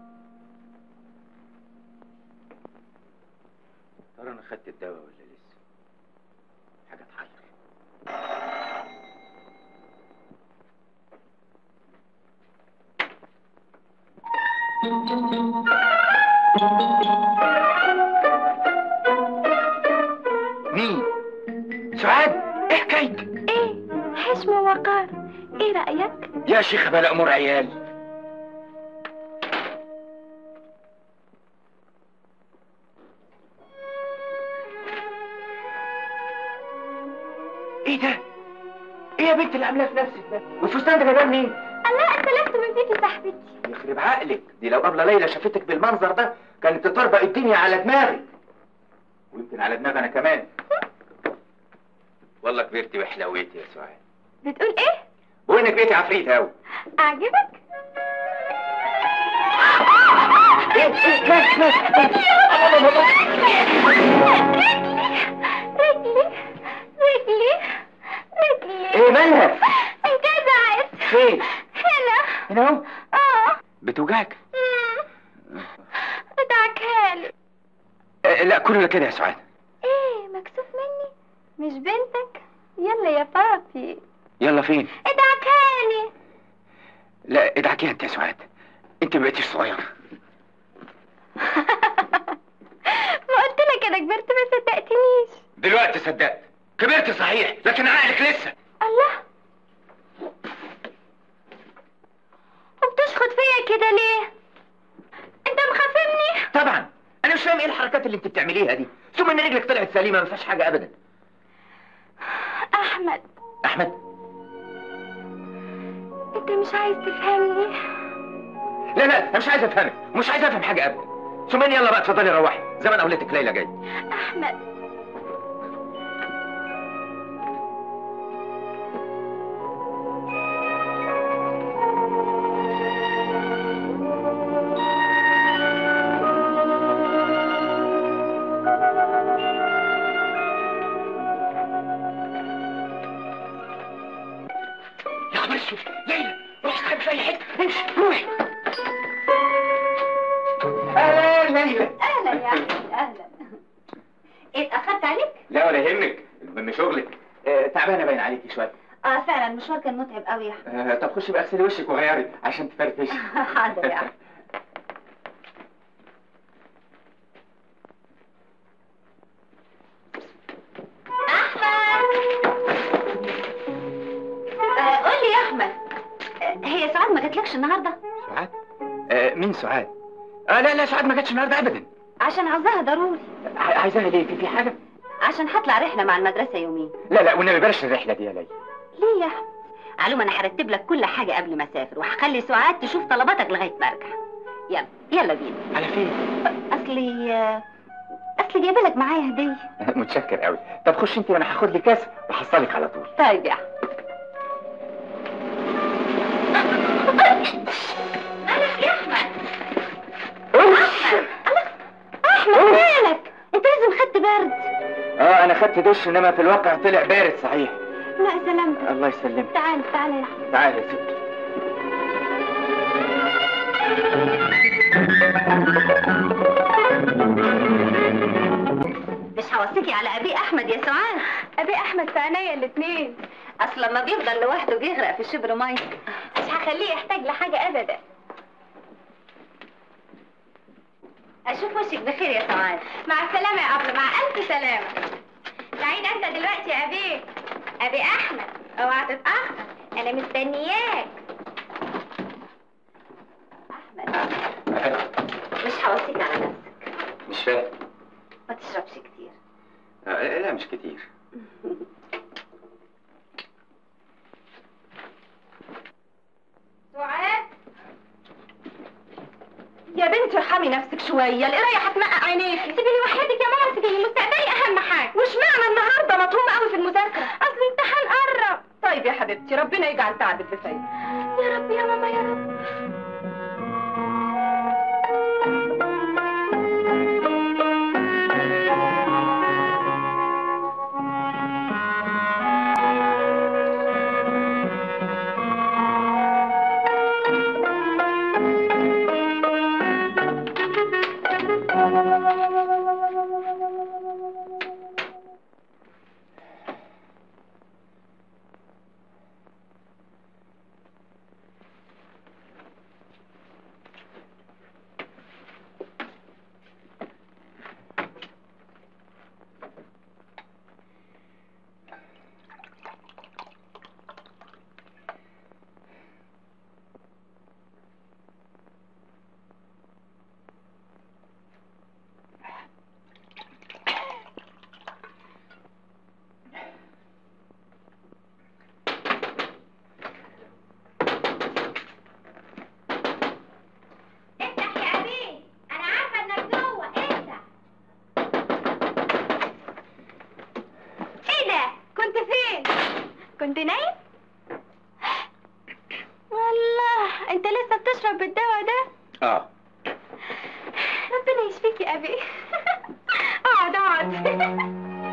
ترى انا خدت الدواء ولا لسه حاجه تحير مين سعاد ايه حكايتك
ايه حشم ووقار ايه رايك
يا شيخه بلا امور عيال ايه ده ايه يا بنت اللي عاملاه في نفسك ده والفستان ده جايباه منين
الله انت لفت من بيتي صاحبتي
يخرب عقلك دي لو قبل ليلى شافتك بالمنظر ده كانت تطربق الدنيا على دماغك ويمكن على دماغي انا كمان والله كبرتي وحلويتي يا سعاد
بتقول ايه
بقول انك بقيتي عفريت قوي
اعجبك رجلي رجلي رجلي
ايه مالها
انجزعت
فين
هنا
هنا اهو
اه
بتوجعك
ادعكها لي
آه، لا كله كده يا سعاد
ايه مكسوف مني مش بنتك يلا يا بابي
يلا فين
ادعكها لي
لا ادعكيها انت يا سعاد انت ما بقيتيش صغيره
ما قلت لك انا كبرت ما صدقتنيش
دلوقتي صدقت كبرت صحيح لكن عقلك لسه
الله وبتشخط فيا كده ليه انت مخافمني
طبعا انا مش فاهم ايه الحركات اللي انت بتعمليها دي ثم ان رجلك طلعت سليمه ما فيهاش حاجه ابدا
احمد
احمد
انت مش عايز تفهمني
لا لا انا مش عايز افهمك مش عايز افهم حاجه ابدا ثم يلا بقى اتفضلي روحي زمن اولادك ليلى جاي
احمد
يا خبر اسود ليلى روح استخبي في اي حته امشي روحي اهلا ليلى
اهلا يا احمد اهلا ايه اتاخرت عليك
لا ولا يهمك المهم شغلك آه تعبانه باين عليكي شويه
اه فعلا المشوار كان متعب قوي يا احمد
آه طب خشي بقى اغسلي وشك وغيري عشان تفرفشي
حاضر يا احمد آه، قول لي يا احمد آه، هي سعاد ما جاتلكش النهارده
سعاد آه مين سعاد آه لا لا سعاد ما جاتش النهارده ابدا
عشان عاوزاها ضروري
ع- عايزاها ليه في في حاجه
عشان هطلع رحله مع المدرسه يومين
لا لا والنبي بلاش الرحله دي يا ليلى
ليه يا احمد علوم انا هرتب لك كل حاجه قبل ما اسافر وهخلي سعاد تشوف طلباتك لغايه ما ارجع يلا يلا بينا
على فين
اصلي آه، اصلي جايبه لك معايا هديه
متشكر قوي طب خش انت وانا هاخد لي كاس وحصلك على طول
طيب يا احمد مالك يا احمد احمد احمد مالك انت لازم خدت برد
اه انا خدت دش انما في الواقع طلع بارد صحيح
لا سلامتك
الله يسلمك
تعال تعال يا احمد
تعالى يا ستي
مش هوصيكي على ابي احمد يا سعاد
ابي احمد في عينيا الاثنين
اصل لما بيفضل لوحده بيغرق في الشبر ميه
مش هخليه يحتاج لحاجه ابدا
اشوف وشك بخير يا سعاد
مع السلامه يا ابله مع الف سلامه سعيد انت دلوقتي يا ابي ابي احمد اوعى تتاخر انا مستنياك
احمد مش هوصيك على نفسك
مش فاهم
ما تشربش كتير
آه لا مش كتير
سعاد يا بنتي ارحمي نفسك شويه القرايه هتنقع عينيكي سيبيني وحياتك يا ماما سيبيني مستقبلي اهم حاجه وش معنى النهارده مطهومه قوي في المذاكره اصل الامتحان قرب طيب يا حبيبتي
وربنا يجعل تعبك بفايدة
يا رب يا ماما يا رب
افتح يا أبي أنا عارفة إنك جوه افتح إيه ده؟ كنت فين؟ كنت نايم؟ والله أنت لسه بتشرب الدواء ده؟
اه
ربنا يشفيك يا أبي اقعد اقعد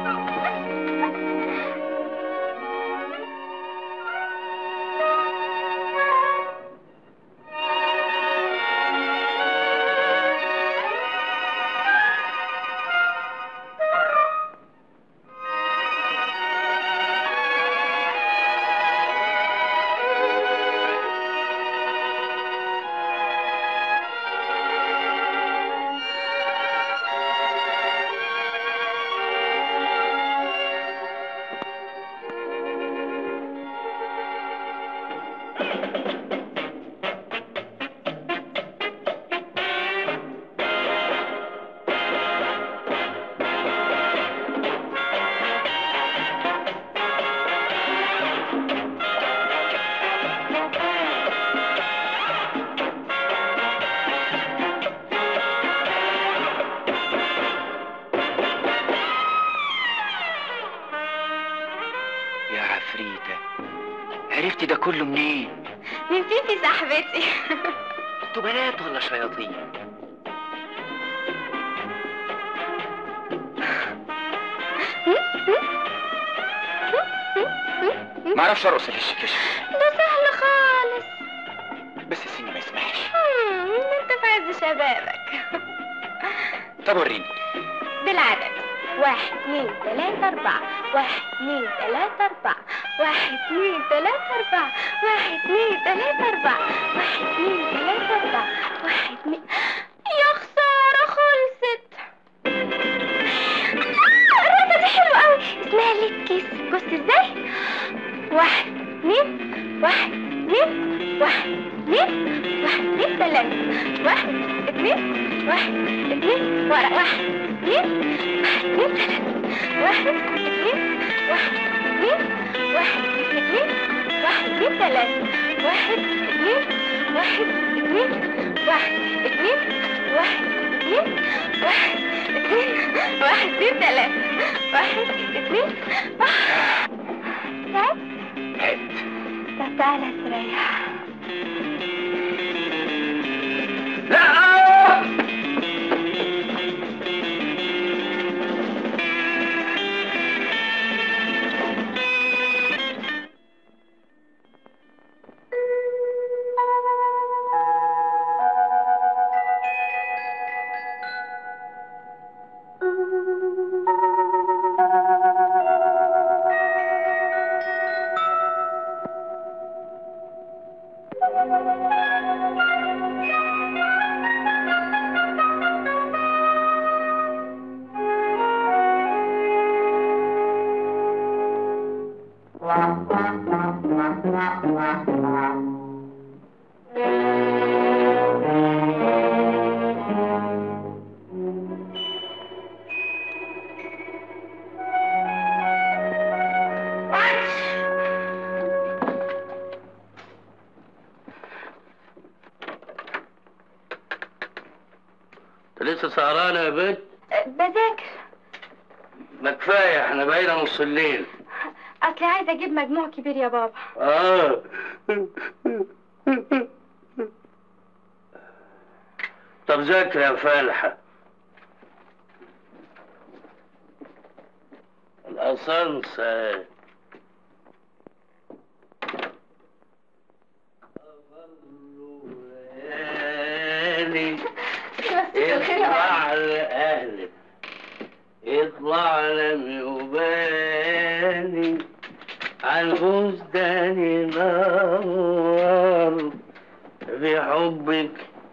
يا عفريتة عرفتي ده كله منين؟
من فيفي صاحبتي
انتوا بنات ولا شياطين؟ معرفش ارقص الشكش
ده سهل خالص
بس سني ما يسمحش
مم، انت في عز شبابك
طب وريني
بالعدد واحد اتنين تلاتة أربعة واحد اتنين تلاتة أربعة واحد اتنين تلاتة أربعة واحد اتنين تلاتة أربعة واحد اتنين تلاتة أربعة واحد اتنين يا خسارة خلصت آه، الرقصة دي حلوة أوي اسمها ليت كيس بص ازاي واحد اتنين واحد اتنين واحد اتنين واحد اتنين تلاتة واحد اتنين واحد اتنين ورا واحد اتنين واحد اتنين تلاتة واحد اتنين واحد اتنين واحد اتنين تلاتة واحد اتنين واحد اتنين واحد اتنين واحد اتنين واحد اتنين واحد اتنين تلاتة واحد اتنين واحد تعبت؟ طب تعالى استريح
انت لسه سهرانه يا بنت
بذاكر
ما كفايه احنا بقينا نص الليل
اصلي عايزه اجيب مجموع كبير يا بابا
اه طب ذاكر يا فالحة الأسانسير اطلع لأهلك اطلع لم يبالي عن فستاني نور بحبك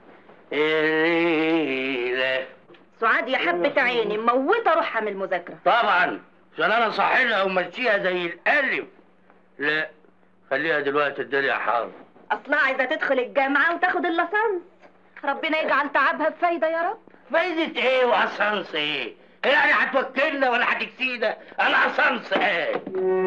الليلة
سعاد يا حبة عيني موتة روحها من المذاكرة
طبعا عشان انا صاحلها ومشيها زي الالف لا خليها دلوقتي الدنيا حار
اصلا عايزة تدخل الجامعة وتاخد اللصنس ربنا يجعل تعبها بفايدة يا رب
فايدة ايه وعصنص ايه؟ يعني هتوكلنا ولا هتكسينا؟ انا عصنص ايه؟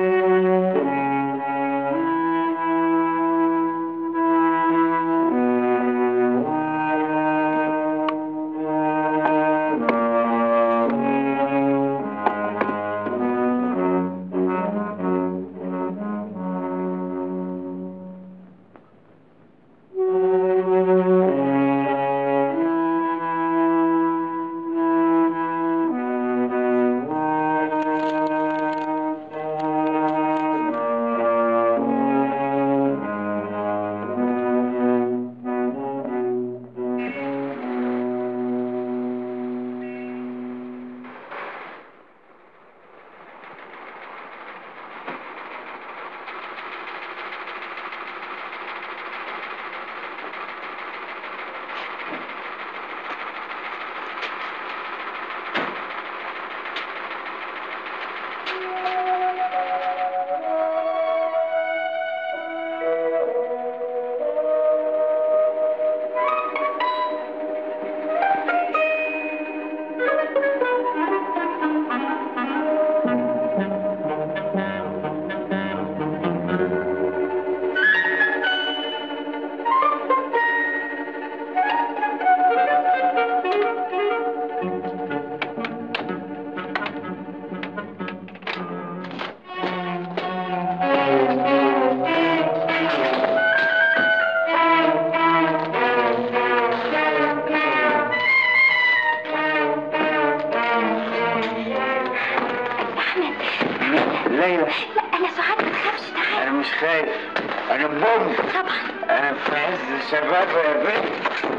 ليلى
لا انا سعاد ما تخافش تعالى
انا مش خايف انا بوم
طبعا
انا في عز شباب يا بنت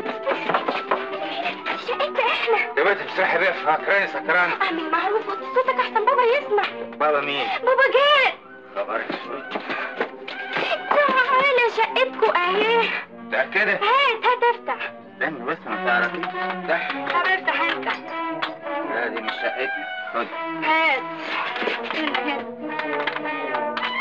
شقتنا احنا
يا بنت بتسرحي بيها فاكراني سكران
اعمل معروف وطي صوتك احسن بابا يسمع
بابا مين
بابا جاء
خبر
تعالى شقتكوا اهي
متأكدة؟
هات هات افتح
استني بس ما تعرفي ده
طب افتح انت
لا دي مش شقتنا خد
هات هنا هنا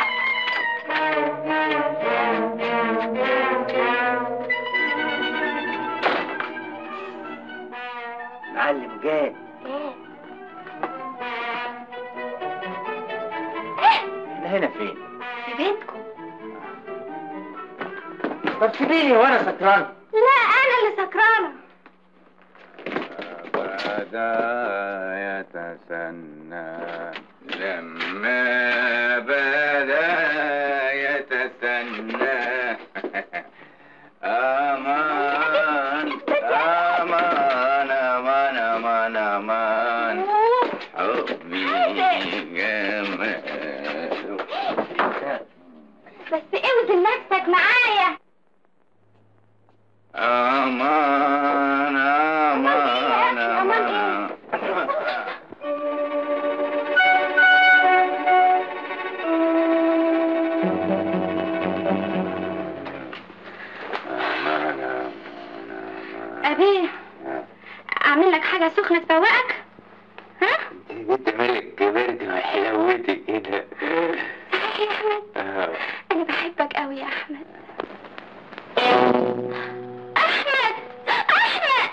معلم جاد احنا هنا فين؟
في بيتكم
طب سيبيني وانا سكران
لا انا اللي سكرانه
بدا يتسنى لما بدا يتسنى أمان أمان أمان أمان أمان حبي جمال
بس اوزن نفسك معايا
أمان أمان أمان
ابي اعمل لك حاجه سخنه تفوقك ها
انت مالك برد وحلاوتك كده
صحيح يا احمد
آه.
انا بحبك قوي يا احمد احمد احمد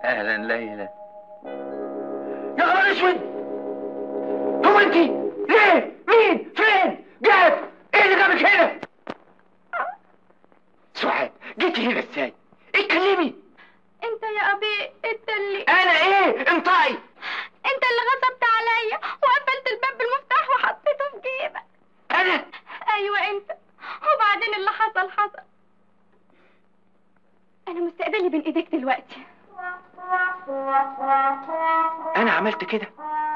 اهلا ليلى يا خبر اسود هو انت ليه مين فين جات ايه اللي جابك هنا سعاد جيتي هنا ازاي اتكلمي
انت يا ابي انت اللي
انا ايه انطقي
انت اللي غصبت عليا وقفلت الباب بالمفتاح وحطيته في جيبك
انا
ايوه انت وبعدين اللي حصل حصل انا مستقبلي بين ايديك دلوقتي
انا عملت كده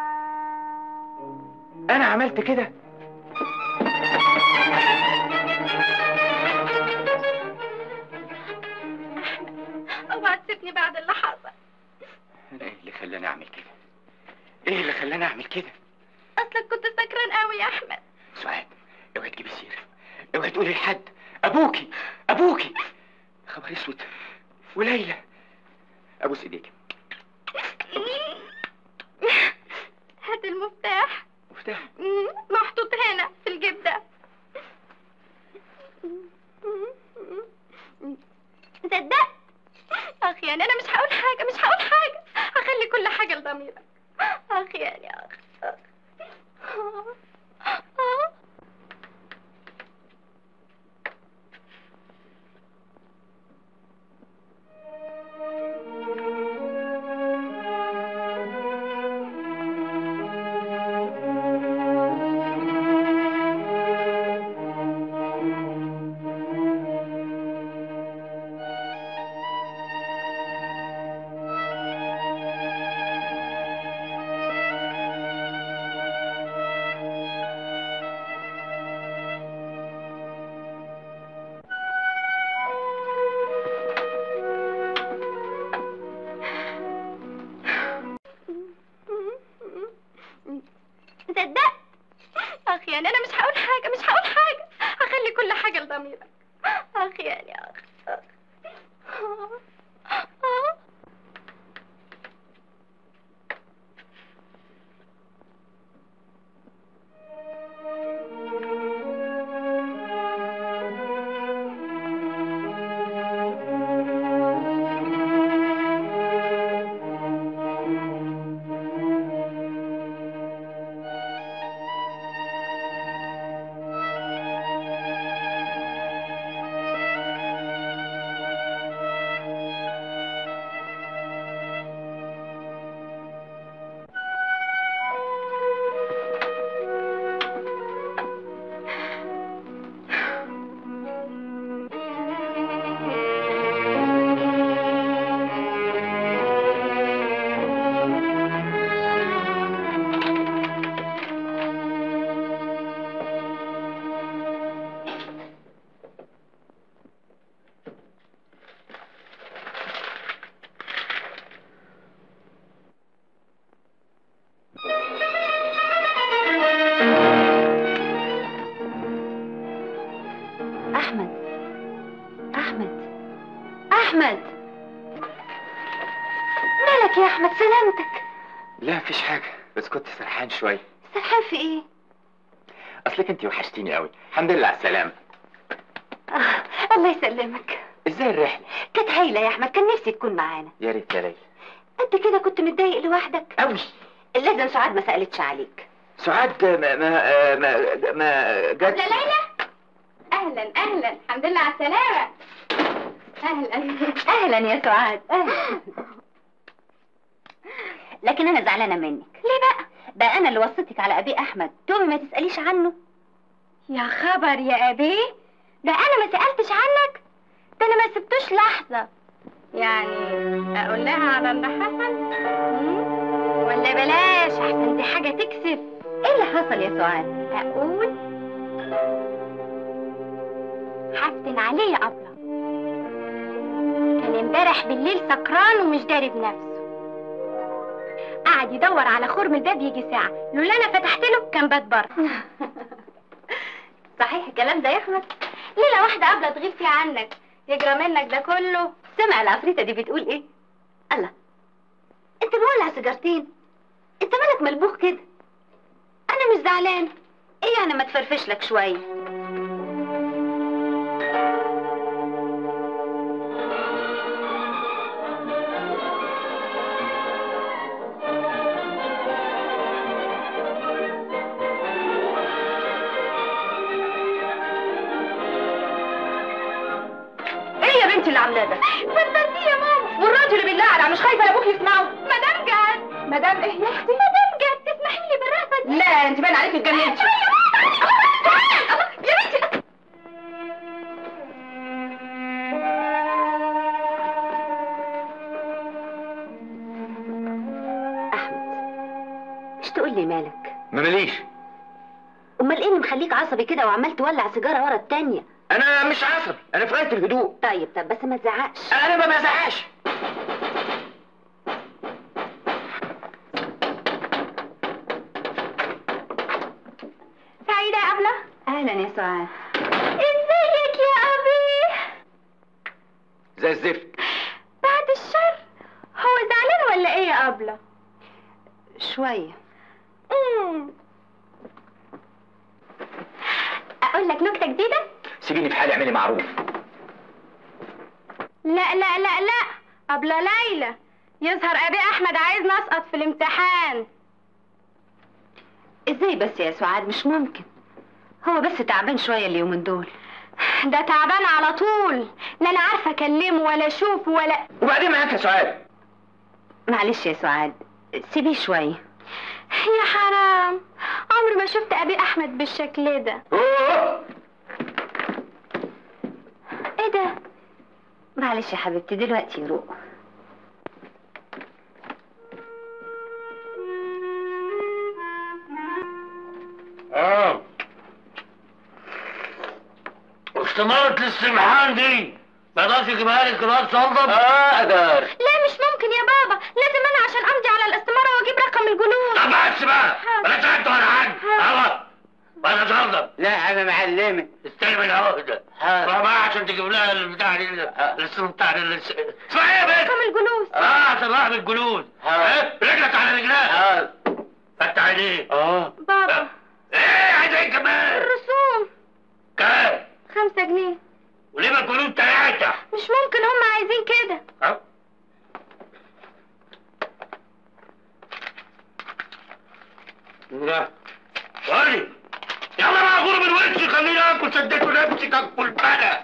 انا عملت كده
اوعى تسيبني بعد اللي حصل
انا ايه اللي خلاني اعمل كده ايه اللي خلاني اعمل كده
اصلك كنت سكران قوي يا احمد
سعاد اوعي تجيبي سيره اوعي تقولي لحد ابوكي ابوكي خبر اسود وليلى ابوس ايديك
هات المفتاح
مفتاح
مم، محطوط هنا في الجيب ده صدق اخ يعني انا مش هقول حاجه مش هقول حاجه هخلي كل حاجه لضميرك اخ يعني اخ أخ. صدق اخ يعني انا مش هقول حاجه مش هقول حاجه هخلي كل حاجه لضميرك اخ يعني اخ أخ.
احمد احمد احمد مالك يا احمد سلامتك
لا مفيش حاجه بس كنت سرحان شويه
سرحان في ايه
اصلك انت وحشتيني قوي الحمد لله على السلامه
آه. الله يسلمك
ازاي الرحله
كانت هايله يا احمد كان نفسي تكون معانا
يا ريت يا ليلى
انت كده كنت متضايق لوحدك
قوي
لازم سعاد ما سالتش عليك
سعاد ما ما ما, ما جت
لا ليلى اهلا اهلا الحمد لله على السلامه اهلا
اهلا يا سعاد اهلا لكن انا زعلانه منك
ليه بقى
ده انا اللي وصيتك على ابي احمد تقومي ما تساليش عنه
يا خبر يا ابي ده انا ما سالتش عنك ده انا ما سبتوش لحظه يعني اقول لها على اللي حصل مم؟ ولا بلاش احسن دي حاجه تكسف
ايه اللي حصل يا سعاد
اقول حفتن عليه يا ابله كان امبارح بالليل سكران ومش داري بنفسه قعد يدور على خرم الباب يجي ساعه لولا انا فتحت له كان بات بره
صحيح الكلام ده يا احمد
ليله واحده قبل تغيب فيها عنك يجرى منك ده كله
سمع العفريته دي بتقول ايه الله انت مولع سيجارتين انت مالك ملبوخ كده انا مش زعلان ايه يعني ما تفرفش لك شويه
اللي عاملاه ده
فردتي يا ماما
والراجل بالله على مش خايفه لابوك يسمعه
مدام جد
مدام ايه يا اختي
مدام جد تسمحي لي بالرهبه دي
لا انت باين عليك اتجننتي
يا بنتي
مش تقول لي مالك
ما ماليش
امال ايه اللي مخليك عصبي كده وعمال تولع سيجاره ورا التانيه
انا مش عصبي انا في غايه الهدوء
طيب طب بس ما تزعقش
انا ما بزعقش
سعيدة يا أبلة
اهلا يا سعاد
ازيك يا أبي
زي الزفت
بعد الشر هو زعلان ولا ايه يا أبلة
شويه
مم. أقول لك نكتة جديدة
سيبيني في حالي اعملي معروف
لا لا لا لا أبلة ليلى يظهر أبي أحمد عايز نسقط في الامتحان
ازاي بس يا سعاد مش ممكن هو بس تعبان شويه اليومين دول
ده تعبان على طول لا أنا عارفة أكلمه ولا أشوفه ولا
وبعدين معاك يا سعاد
معلش يا سعاد سيبيه شويه
يا حرام عمري ما شفت أبي أحمد بالشكل ده
أوه.
ايه ده معلش يا حبيبتي دلوقتي يروق
اه استمارة الاستمحان دي ما يقدرش يجيبها لك الواد صلب
اقدر
لا مش ممكن يا بابا لازم أنا عشان أمضي على الاستمارة وأجيب رقم الجلوس
طب بس بقى ولا تعبت ولا حاجه يلا وانا صلب
لا يا معلمة
استلم من اهو ده روح بقى عشان تجيب لها البتاع دي الاستم بتاع دي الاس- اسمها ايه يا بنت؟
رقم الجلوس
اه تروح بالجلوس ايه رجلك على رجلها
اه
فتح عينيك
اه
بابا
ايه عايز ايه كمان؟
الرسوم
كام؟
خمسة جنيه
وليه ما تقولوا تلاتة؟
مش ممكن هم عايزين كده
ها؟ لا وري يلا بقى غور من وشي خليني اكل سديته نفسي كاكل بلا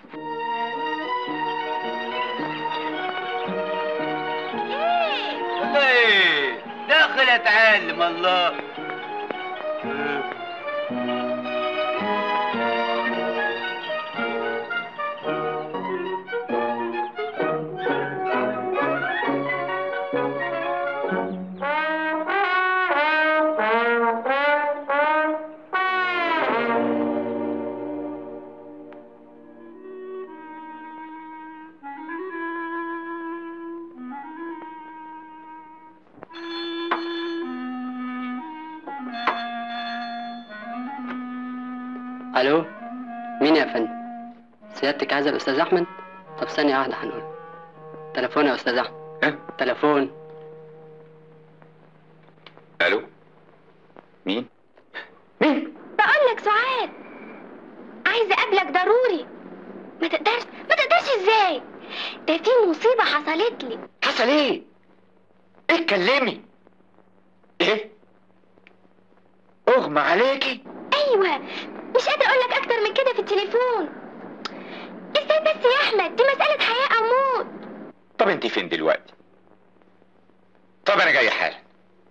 والله داخل اتعلم الله
الو مين يا فندم سيادتك عايزه الاستاذ احمد طب ثانيه واحده هنقول تليفون يا استاذ احمد
ها؟
تليفون
الو مين
بقول لك سعاد عايزة أقابلك ضروري ما تقدرش ما تقدرش ازاي ده في مصيبة حصلت لي
حصل ايه اتكلمي ايه اغمى عليكي
أيوة مش قادرة أقول لك أكتر من كده في التليفون ازاي بس يا أحمد دي مسألة حياة أو موت
طب انت فين دلوقتي طب انا جاي حالا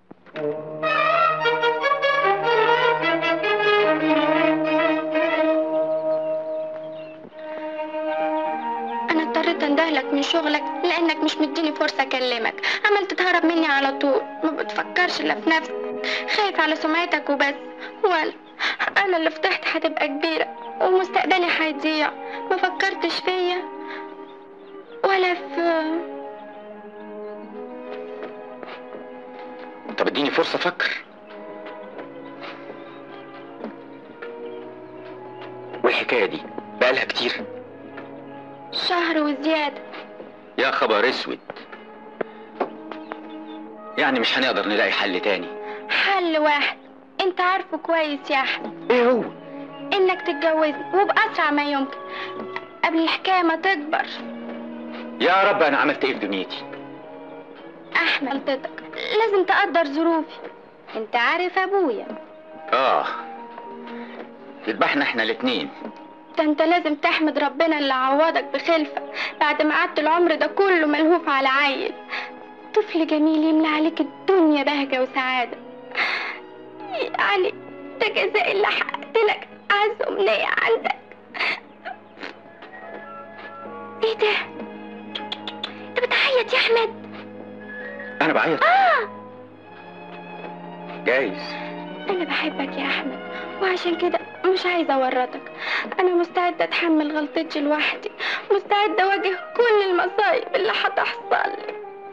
انا اضطريت اندهلك من شغلك لانك مش مديني فرصه اكلمك عملت تهرب مني على طول ما بتفكرش الا في نفسك خايف على سمعتك وبس ولا انا اللي فتحت هتبقى كبيره ومستقبلي هيضيع ما فكرتش فيا ولا في
طب اديني فرصة افكر والحكاية دي بقالها كتير
شهر وزياده
يا خبر اسود يعني مش هنقدر نلاقي حل تاني
حل واحد انت عارفه كويس يا احمد
ايه هو
انك تتجوزني وباسرع ما يمكن قبل الحكايه ما تكبر
يا رب انا عملت ايه في دنيتي
احمد غلطتك لازم تقدر ظروفي انت عارف ابويا
اه يذبحنا احنا الاتنين
ده انت لازم تحمد ربنا اللي عوضك بخلفة بعد ما قعدت العمر ده كله ملهوف على عيل طفل جميل يملى عليك الدنيا بهجة وسعادة يعني ده جزاء اللي حققت لك أعز أمنية عندك ايه ده؟ انت بتعيط يا احمد
انا بعيط
اه
جايز
انا بحبك يا احمد وعشان كده مش عايزه اورطك انا مستعده اتحمل غلطتي لوحدي مستعده اواجه كل المصايب اللي هتحصل لي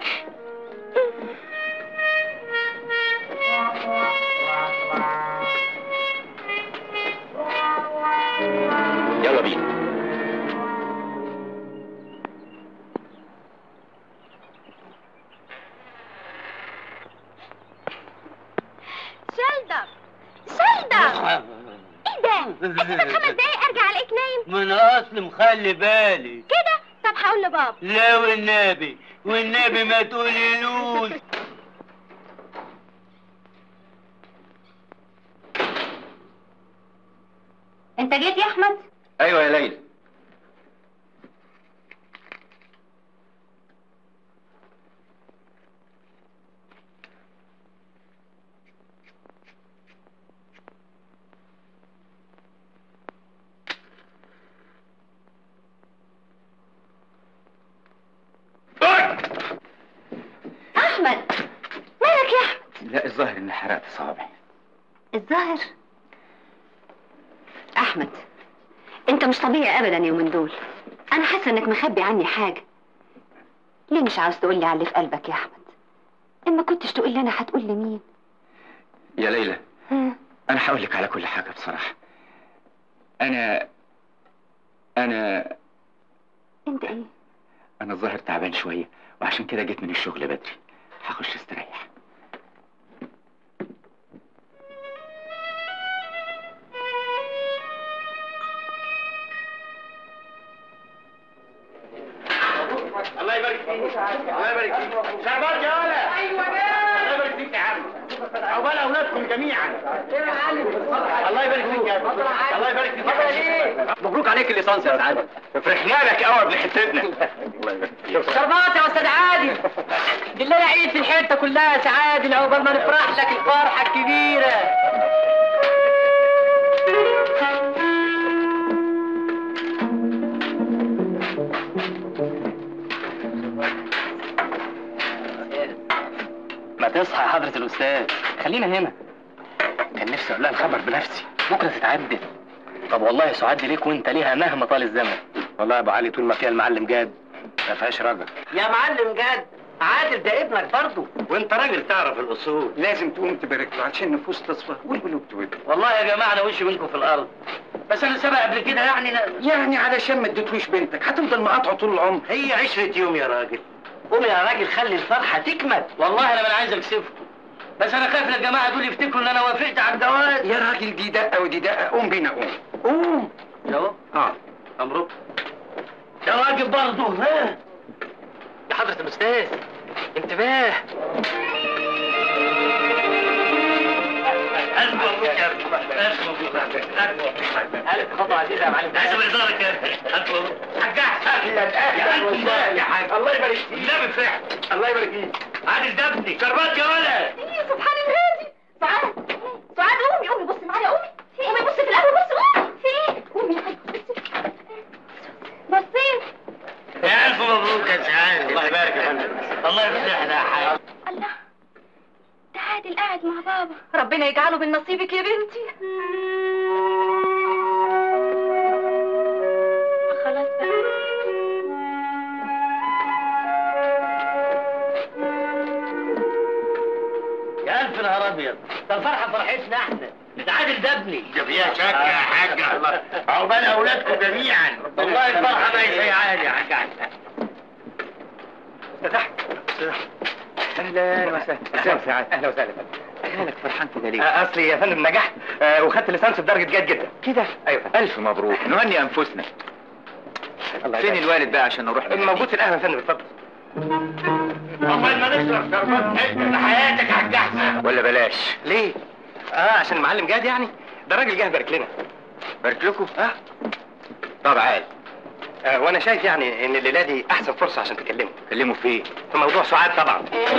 يلا بينا
شلدر شلدر ايه ده؟ اسيبك خمس دقايق ارجع الاقيك نايم
من اصل مخلي بالي
كده طب هقول لبابا
لا والنبي والنبي ما تقوليلوش
انت جيت يا احمد
ايوه يا ليلى
احمد مالك يا احمد
لا الظاهر اني حرقت صوابعي
الظاهر احمد انت مش طبيعي ابدا يومين دول انا حاسه انك مخبي عني حاجه ليه مش عاوز تقول لي على اللي في قلبك يا احمد اما كنتش تقول لي انا هتقول لي مين
يا ليلى
ها
انا هقول لك على كل حاجه بصراحه انا انا
انت ايه
انا الظاهر تعبان شويه وعشان كده جيت من الشغل بدري هخش استريح
الله يبارك فيك الله يبارك فيك شعبان يا ولا ايوه الله يبارك فيك يا عم عقبال اولادكم جميعا الله يبارك فيك يا ابني الله يبارك فيك
مبروك عليك الليسانس يا سعادة
فرحنا لك قوي يا ابن حتتنا الله يبارك فيك
شربات يا استاذ عادل دلنا عيد في الحته كلها يا سعادل عقبال ما نفرح لك الفرحه الكبيره ما تصحى يا حضرة الأستاذ خلينا هنا كان نفسي أقول لها الخبر بنفسي بكرة تتعدل طب والله سعاد ليك وانت ليها مهما طال الزمن والله يا ابو علي طول ما فيها المعلم جاد ما فيهاش رجل
يا معلم جد عادل ده ابنك برضه
وانت راجل تعرف الاصول
لازم تقوم تبارك له عشان النفوس تصفى والقلوب تود
والله يا جماعه انا وشي منكم في الارض بس انا سبق قبل كده يعني لا.
يعني علشان ما اديتلوش بنتك هتفضل مقاطعه طول العمر
هي عشرة يوم يا راجل
قوم يا راجل خلي الفرحه تكمل والله انا ما عايز اكسفكم بس انا خايف ان الجماعه دول يفتكروا ان انا وافقت على الجواز
يا راجل دي دقه ودي دقه قوم بينا قوم قوم
يلا
اه
امرك ده واجب برضه ها
يا حضرة الأستاذ انتباه
ألف مبروك يا ابني ألف مبروك ألف مبروك
ألف خطوة عزيزة يا معلم
لازم إدارك يا ابني ألف مبروك حاج أحسن يا ألف مبروك يا حاج الله يبارك فيك لا بالفعل الله يبارك فيك عادل ده ابني شربات يا ولد
سبحان الهادي سعاد سعاد قومي قومي بصي معايا قومي قومي بصي في القهوه بصي قومي في ايه قومي يا حبيبتي بصي بصي
يا ألف مبروك يا سعاد الله يبارك يا فندم الله يفرحنا يا حاج
الله ده عادل قاعد مع بابا
ربنا يجعله من نصيبك يا بنتي
خلاص بقى
يا الف نهار ابيض ده الفرحه فرحتنا احنا ده عادل ده ابني
ده فيها شك يا حاج الله عقبال أولادكم جميعا
والله الفرحه ما هي عادي يا حاج أحمد.
اهلا وسهلا اهلا سعاد اهلا وسهلا مالك فرحان كده ليه؟
آه، اصلي يا فندم نجحت آه، وخدت ليسانس بدرجه جيد جدا
كده
ايوه فندم.
الف مبروك نهني انفسنا
الله
فين
يبارك.
الوالد بقى عشان نروح
موجود في القهوه يا فندم اتفضل
عقبال ما نشرب شربات حتة لحياتك يا حاج أحسن
ولا بلاش
ليه؟ اه عشان المعلم جاد يعني ده الراجل جه بارك لنا
بارك لكم
اه
طب عال
آه وانا شايف يعني ان الليله دي احسن فرصه عشان تكلمه
كلمه في ايه؟
في موضوع سعاد طبعا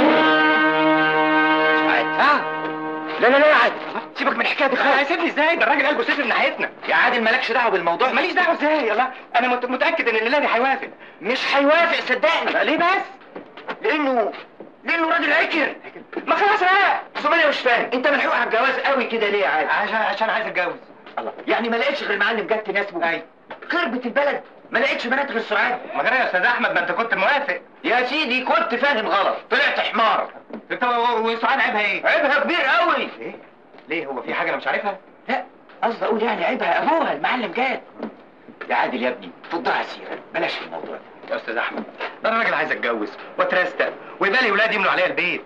سعاد اه لا لا لا يا عادل سيبك من الحكايه دي خالص
هيسيبني ازاي ده الراجل قلبه سيف من ناحيتنا
يا عادل مالكش دعوه بالموضوع
ماليش دعوه ازاي يلا انا مت- متاكد ان الليله دي هيوافق
مش هيوافق صدقني
ليه بس
لانه لانه راجل عكر
ما خلاص بقى
بس انا مش فاهم انت ملحوق على الجواز قوي كده ليه يا عادل
عشان عشان عايز اتجوز
الله يعني ما لقيتش غير معلم جد تناسبه
اي
خربت البلد ما لقيتش بنات غير سعاد
ما غير يا استاذ احمد ما انت كنت موافق
يا سيدي كنت فاهم غلط طلعت حمار
انت و- وسعاد عيبها ايه؟
عيبها كبير قوي
ليه؟ ليه هو في حاجه انا مش عارفها؟
لا قصدي اقول يعني عيبها ابوها المعلم جاد يا عادل يا ابني فضها سيره بلاش في الموضوع ده
يا استاذ احمد ده انا راجل عايز اتجوز واترستق ويبقى لي ولاد يملوا عليا البيت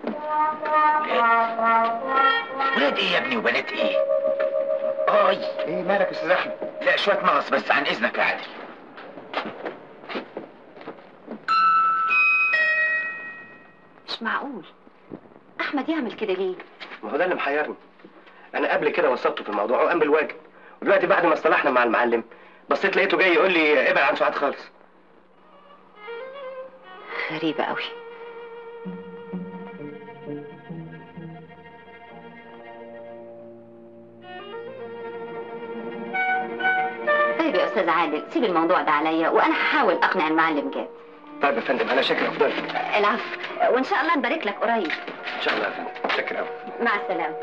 ولاد ايه يا ابني وبنات ايه اي
ايه مالك يا استاذ احمد؟
لا شويه مغص بس عن اذنك يا عادل
مش معقول احمد يعمل كده ليه
ما هو ده اللي محيرني انا قبل كده وصلته في الموضوع وقام بالواجب ودلوقتي بعد ما اصطلحنا مع المعلم بصيت لقيته جاي يقول لي ابعد عن سعاد خالص
غريبة قوي طيب يا استاذ عادل سيب الموضوع ده عليا وانا هحاول اقنع المعلم جاد
طيب يا فندم انا شاكر افضل
العفو وان شاء الله نبارك لك قريب
ان شاء الله يا فندم شاكر قوي
مع السلامه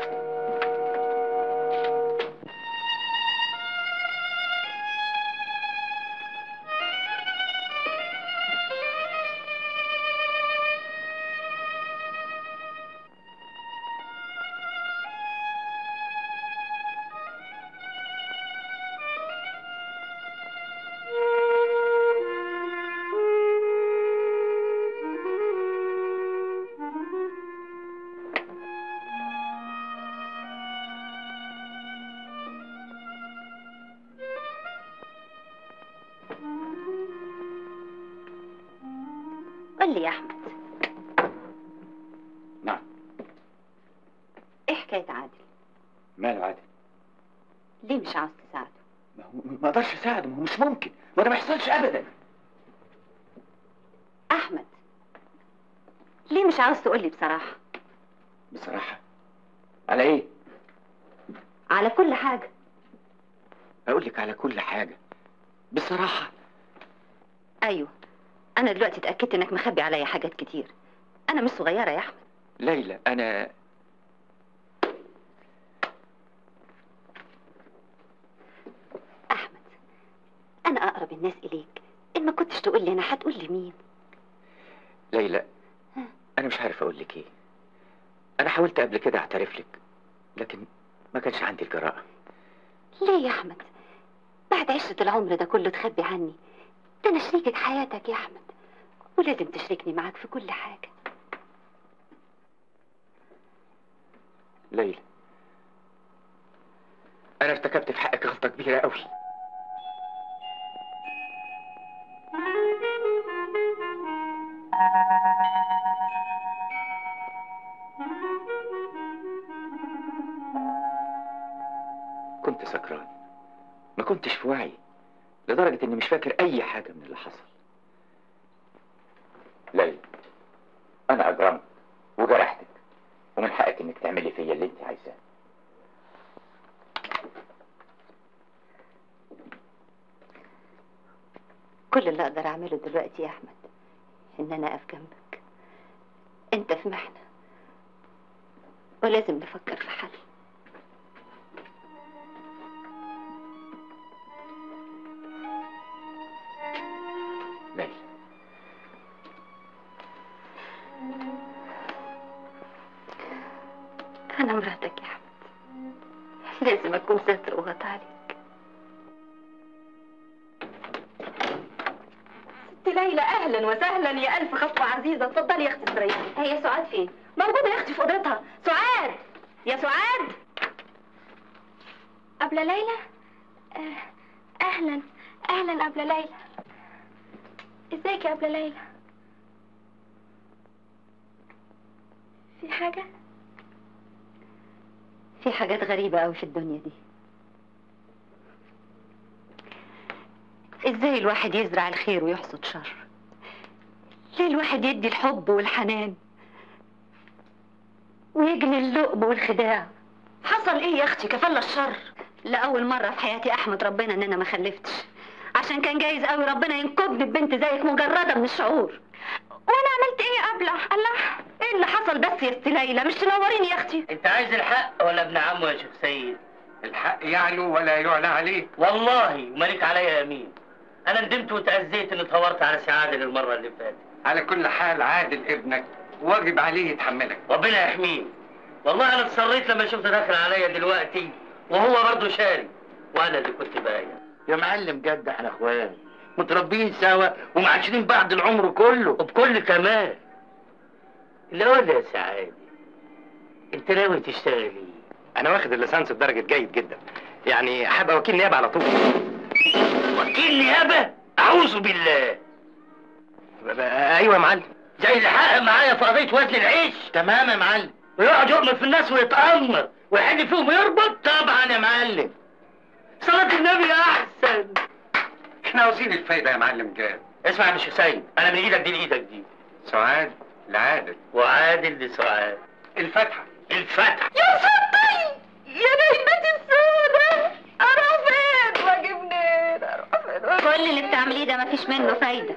قول لي يا احمد
نعم
ايه حكايه عادل
ماله عادل
ليه مش عاوز تساعده
ما هو ما اقدرش اساعده ما هو مش ممكن وده ما يحصلش ابدا
احمد ليه مش عاوز تقول لي بصراحه
بصراحه على ايه
على كل حاجه
اقول لك على كل حاجه بصراحه
ايوه انا دلوقتي اتاكدت انك مخبي عليا حاجات كتير انا مش صغيره يا احمد
ليلى انا
احمد انا اقرب الناس اليك ان ما كنتش تقول لي انا هتقول لي مين
ليلى انا مش عارف اقول لك ايه انا حاولت قبل كده اعترف لك لكن ما كانش عندي الجراءه
ليه يا احمد بعد عشرة العمر ده كله تخبي عني ده انا شريكة حياتك يا احمد ولازم تشركني معاك في كل حاجة
ليلى انا ارتكبت في حقك غلطه كبيره قوي كنت سكران ما كنتش في وعي لدرجة اني مش فاكر اي حاجة من اللي حصل ليلى انا اجرمت وجرحتك ومن حقك انك تعملي فيا اللي انت عايزاه
كل اللي اقدر اعمله دلوقتي يا احمد ان انا اقف جنبك انت في محنة ولازم نفكر في حل
ليلى
انا مراتك يا احمد لازم اكون ستر وغطى عليك
ست ليلى اهلا وسهلا يا الف خطوه عزيزه اتفضلي يا اختي استريحي
هي سعاد فين
موجوده يا اختي في اوضتها سعاد يا سعاد
أبلة ليلى آه، أهلا أهلا أبلة ليلى ازيك يا أبلة ليلى في حاجة
في حاجات غريبة قوي في الدنيا دي ازاي الواحد يزرع الخير ويحصد شر ليه الواحد يدي الحب والحنان ويجني اللقم والخداع حصل ايه يا اختي كفالة الشر لأول مرة في حياتي احمد ربنا ان انا ما خلفتش عشان كان جايز قوي ربنا ينقذني ببنت زيك مجردة من الشعور وانا عملت ايه قبله الله ايه اللي حصل بس يا ستي ليلى مش تنوريني يا اختي
انت عايز الحق ولا ابن عمه يا شيخ سيد
الحق يعلو ولا يعلى عليه
والله ومالك عليا يمين انا ندمت وتأذيت اني اتهورت على سي عادل المره اللي فاتت
على كل حال عادل ابنك واجب عليه يتحملك
ربنا يحميه والله انا اتصريت لما شفت داخل عليا دلوقتي وهو برضه شاري وانا اللي كنت باين
يا معلم جد احنا اخوان متربيين سوا ومعاشرين بعض العمر كله
وبكل كمال اللي اقول يا سعادة انت ناوي تشتغل ايه؟
انا واخد الليسانس بدرجه جيد جدا يعني هبقى وكيل نيابه على طول
وكيل نيابه؟ اعوذ بالله
ايوه يا معلم
زي اللي حقق معايا في قضيه وزن العيش
تمام يا معلم
ويقعد يؤمر في الناس ويتأمر ويحل فيهم ويربط
طبعا يا معلم
صلاة النبي احسن
احنا عاوزين الفايده يا معلم جاد
اسمع يا مش حسين انا من ايدك دي لايدك دي
سعاد لعادل
وعادل لسعاد
الفتحه
الفتح
يا فتحي يا نايمة السودة اروح فين واجي منين اروح فين
كل اللي بتعمليه ده مفيش منه فايدة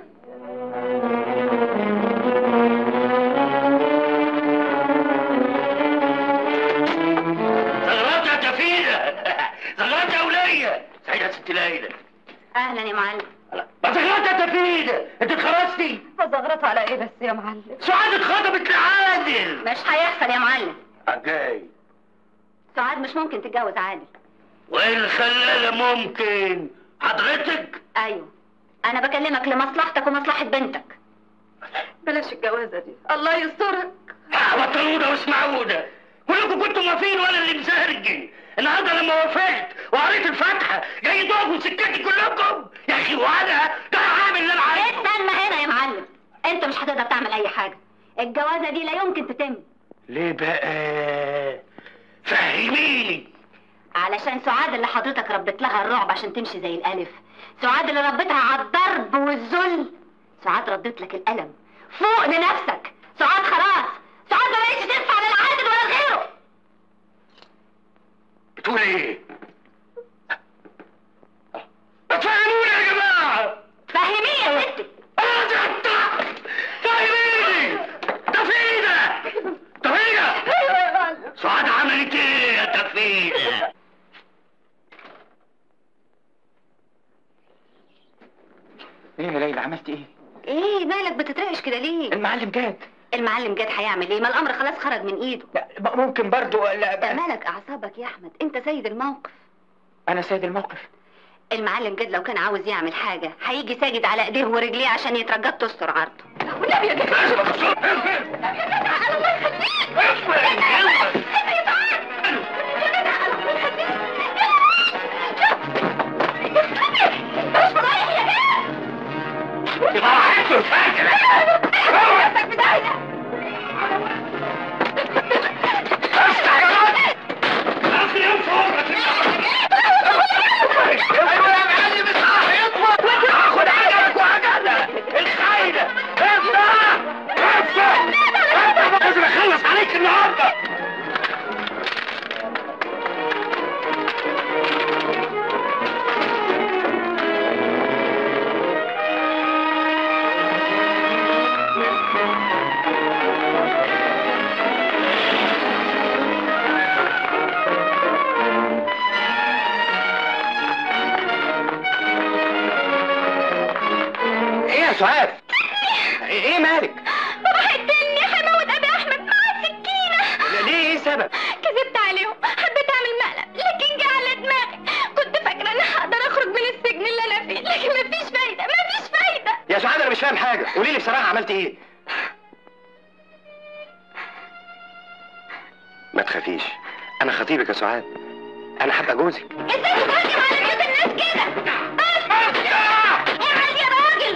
زغرات يا تفيدة زغرات يا ولية سعيدة ست ليلى
اهلا يا معلم
ما زغرات يا تفيدة انت اتخرجتي
فزغرت على ايه بس يا معلم
سعاد اتخطبت لعادل
مش هيحصل يا معلم
جاي
سعاد مش ممكن تتجوز عادل
وايه اللي خلاها ممكن حضرتك
ايوه انا بكلمك لمصلحتك ومصلحة بنتك
بلاش الجوازة دي الله يسترك
بطلوا ده واسمعوا ده كلكم كنتوا موافقين وانا اللي مزهرج النهارده لما وافقت وقريت الفاتحه جاي تقفوا سكتي كلكم يا اخي وانا ده عامل اللي انا عايزه
استنى هنا يا معلم انت مش هتقدر تعمل اي حاجة الجوازة دي لا يمكن تتم
ليه بقى فهميني
علشان سعاد اللي حضرتك ربت لها الرعب عشان تمشي زي الالف سعاد اللي ربتها على الضرب والذل سعاد ردت لك الالم فوق لنفسك سعاد خلاص سعاد ما بقتش تنفع لا العادل ولا غيره
بتقول ايه فهموني يا جماعه
فهميه يا ستي
فهميني تفيدة تفيدة سعاد عملت ايه يا تفيدة
ايه يا ليلى عملت ايه؟
ايه مالك بتترعش كده ليه
المعلم جاد
المعلم جاد هيعمل ايه ما الامر خلاص خرج من ايده
لا ممكن برضو لا
ده مالك اعصابك يا احمد انت سيد الموقف
انا سيد الموقف
المعلم جد لو كان عاوز يعمل حاجة هيجي ساجد على ايديه ورجليه عشان يترجى تستر عرضه
والنبي يا جدع الله يخليك
يبقى راحته الفاكر افتح يا راجل اخر يوم في عمرك ايوه يا معلم اصحى يطلع هاخد عجلك وعجلة الخاينة افتح افتح افتح لازم اخلص عليك النهارده
ايه يا سعاد ايه مالك
بابا هيقتلني هيموت ابي احمد معاه سكينة
ليه ايه السبب
كذبت عليهم حبيت اعمل مقلب لكن جه على دماغي كنت فاكرة ان هقدر اخرج من السجن اللي انا فيه لكن مفيش فايدة مفيش فايدة
يا سعاد انا مش فاهم حاجه قولي لي بصراحه عملت ايه ما تخافيش انا خطيبك يا سعاد انا هبقى جوزك
ازاي تتهجم على بيوت الناس كده اعمل يا راجل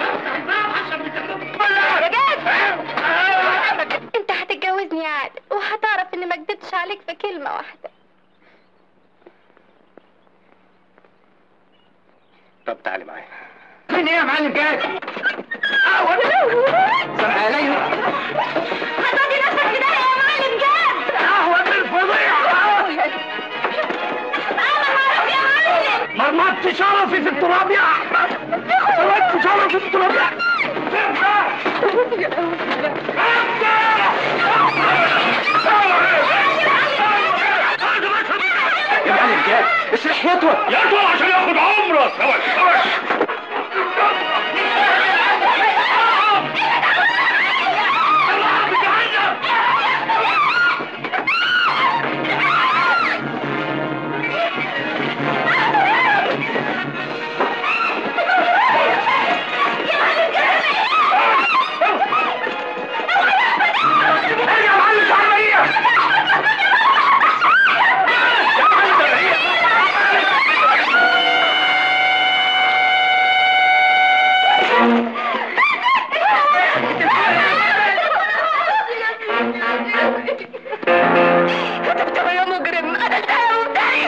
يا جاد انت هتتجوزني يا عادل وهتعرف اني ما كدبتش عليك في كلمة واحدة
طب تعالي معايا
فين ايه يا معلم جاد؟ اهون سامع عليا
هتودي نفسك كده يا معلم جاد
قهوة الفضيحة مرمطت شرفي في التراب يا احمد مرمطت شرفي في التراب يا احمد
يا معلم جاد اشرح يطول
يطول عشان ياخد عمره سوي سوي
كتبتها يا مجرم قتلتها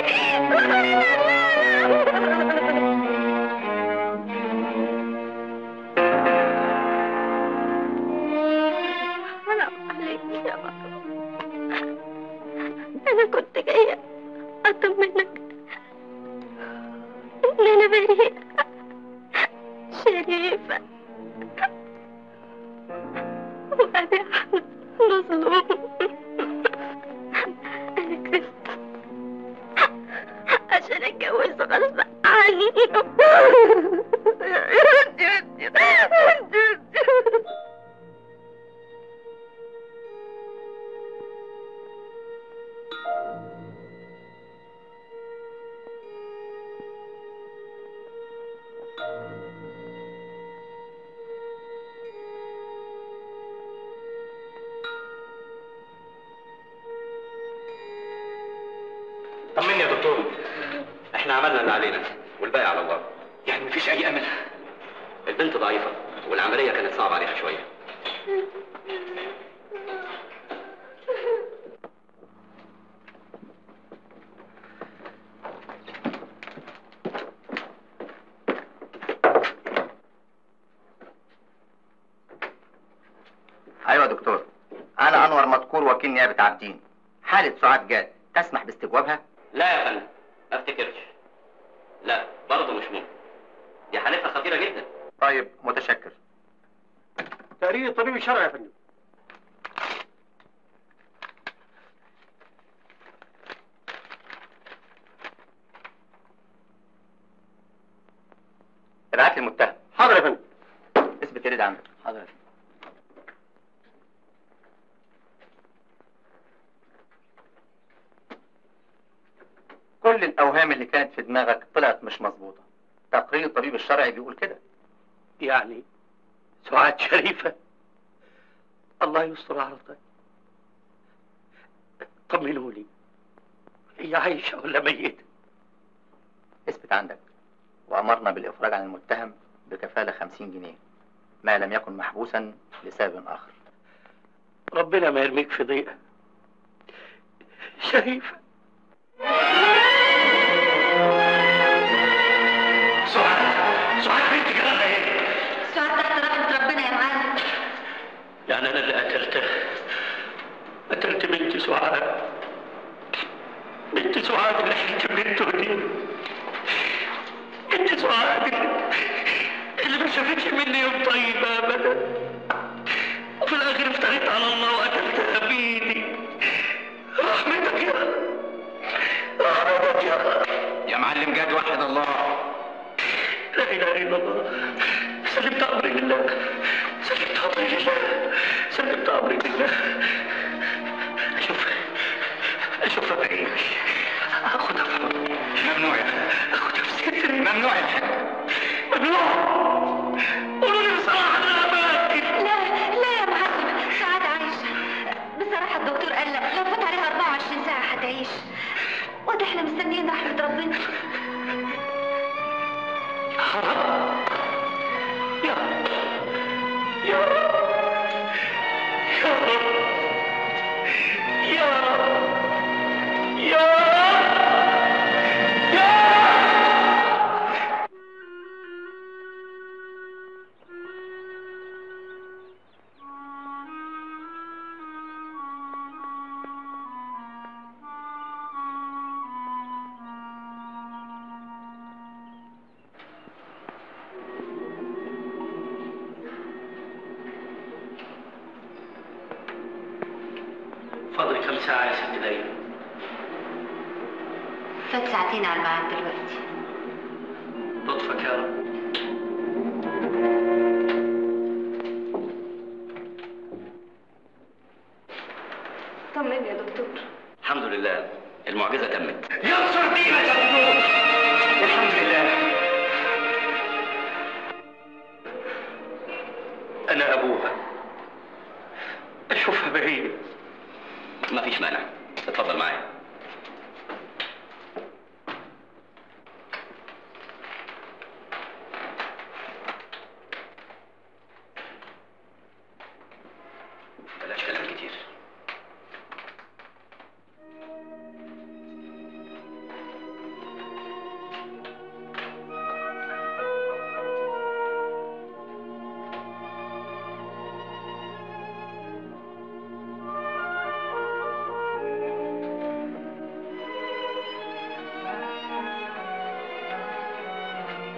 حرام عليك يا بابا أنا كنت جاية أطمنك إن أنا بريئة شريفة وأنا مظلوم أنا كذبت عشان أتجوز غصب عني
طمني يا دكتور احنا عملنا اللي علينا والباقي على الله يعني مفيش اي امل البنت ضعيفه والعمليه كانت صعبه عليها شويه
ايوه يا دكتور انا انور مذكور وكيل نيابه عابدين حاله سعاد جاد تسمح باستجوابها
لا يا فندم ما افتكرش لا برضه مش ممكن دي حالتها خطيره جدا
طيب متشكر
تقرير الطبيب الشرعي يا فندم
ابعت لي المتهم
حاضر يا فندم
اثبت يريد عندك حاضر كل الاوهام اللي كانت في دماغك طلعت مش مظبوطه تقرير الطبيب الشرعي بيقول كده
يعني سعاد شريفة الله يستر على طيب طمنوا لي هي عايشة ولا ميتة
اثبت عندك وامرنا بالافراج عن المتهم بكفاله 50 جنيه ما لم يكن محبوسا لسبب اخر
ربنا ما يرميك في ضيقة شريفة سعاد سعاد بنتي جرالها ايه؟
سعاد تحت رحمة ربنا يا معلم
يعني انا اللي قتلتها قتلت بنتي سعاد بنتي سعاد اللي حلت بنته دي بنتي سعاد اللي ما شافتش مني يوم طيب ابدا وفي الاخر افتريت على الله وقتلتها بايدي رحمتك يا رب. رحمتك يا رب.
يا معلم جاد وحد الله
لا اله الا الله سلمت امري لله سلمت امري لله سلمت امري لله اشوف اشوف بعيني اخدها في حضني
ممنوع يا حاج
اخدها في صدري
ممنوع يا حاج
ممنوع قولوا لي بصراحه انا اماكن
لا لا يا معلم سعاد عايشة بصراحة الدكتور قال لك لو فات عليها 24 ساعة هتعيش وده احنا مستنيين رحمة ربنا
حرام يا يا يا
ساعة يا ست ليلى
فات ساعتين على الميعاد دلوقتي
لطفك يا رب
طمني يا دكتور
الحمد لله المعجزة تمت
ينصر دينك يا دكتور الحمد لله أنا أبوها أشوفها بعيد
مفيش مانع اتفضل معايا بلاش كلام كتير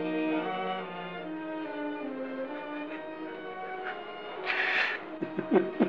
Ha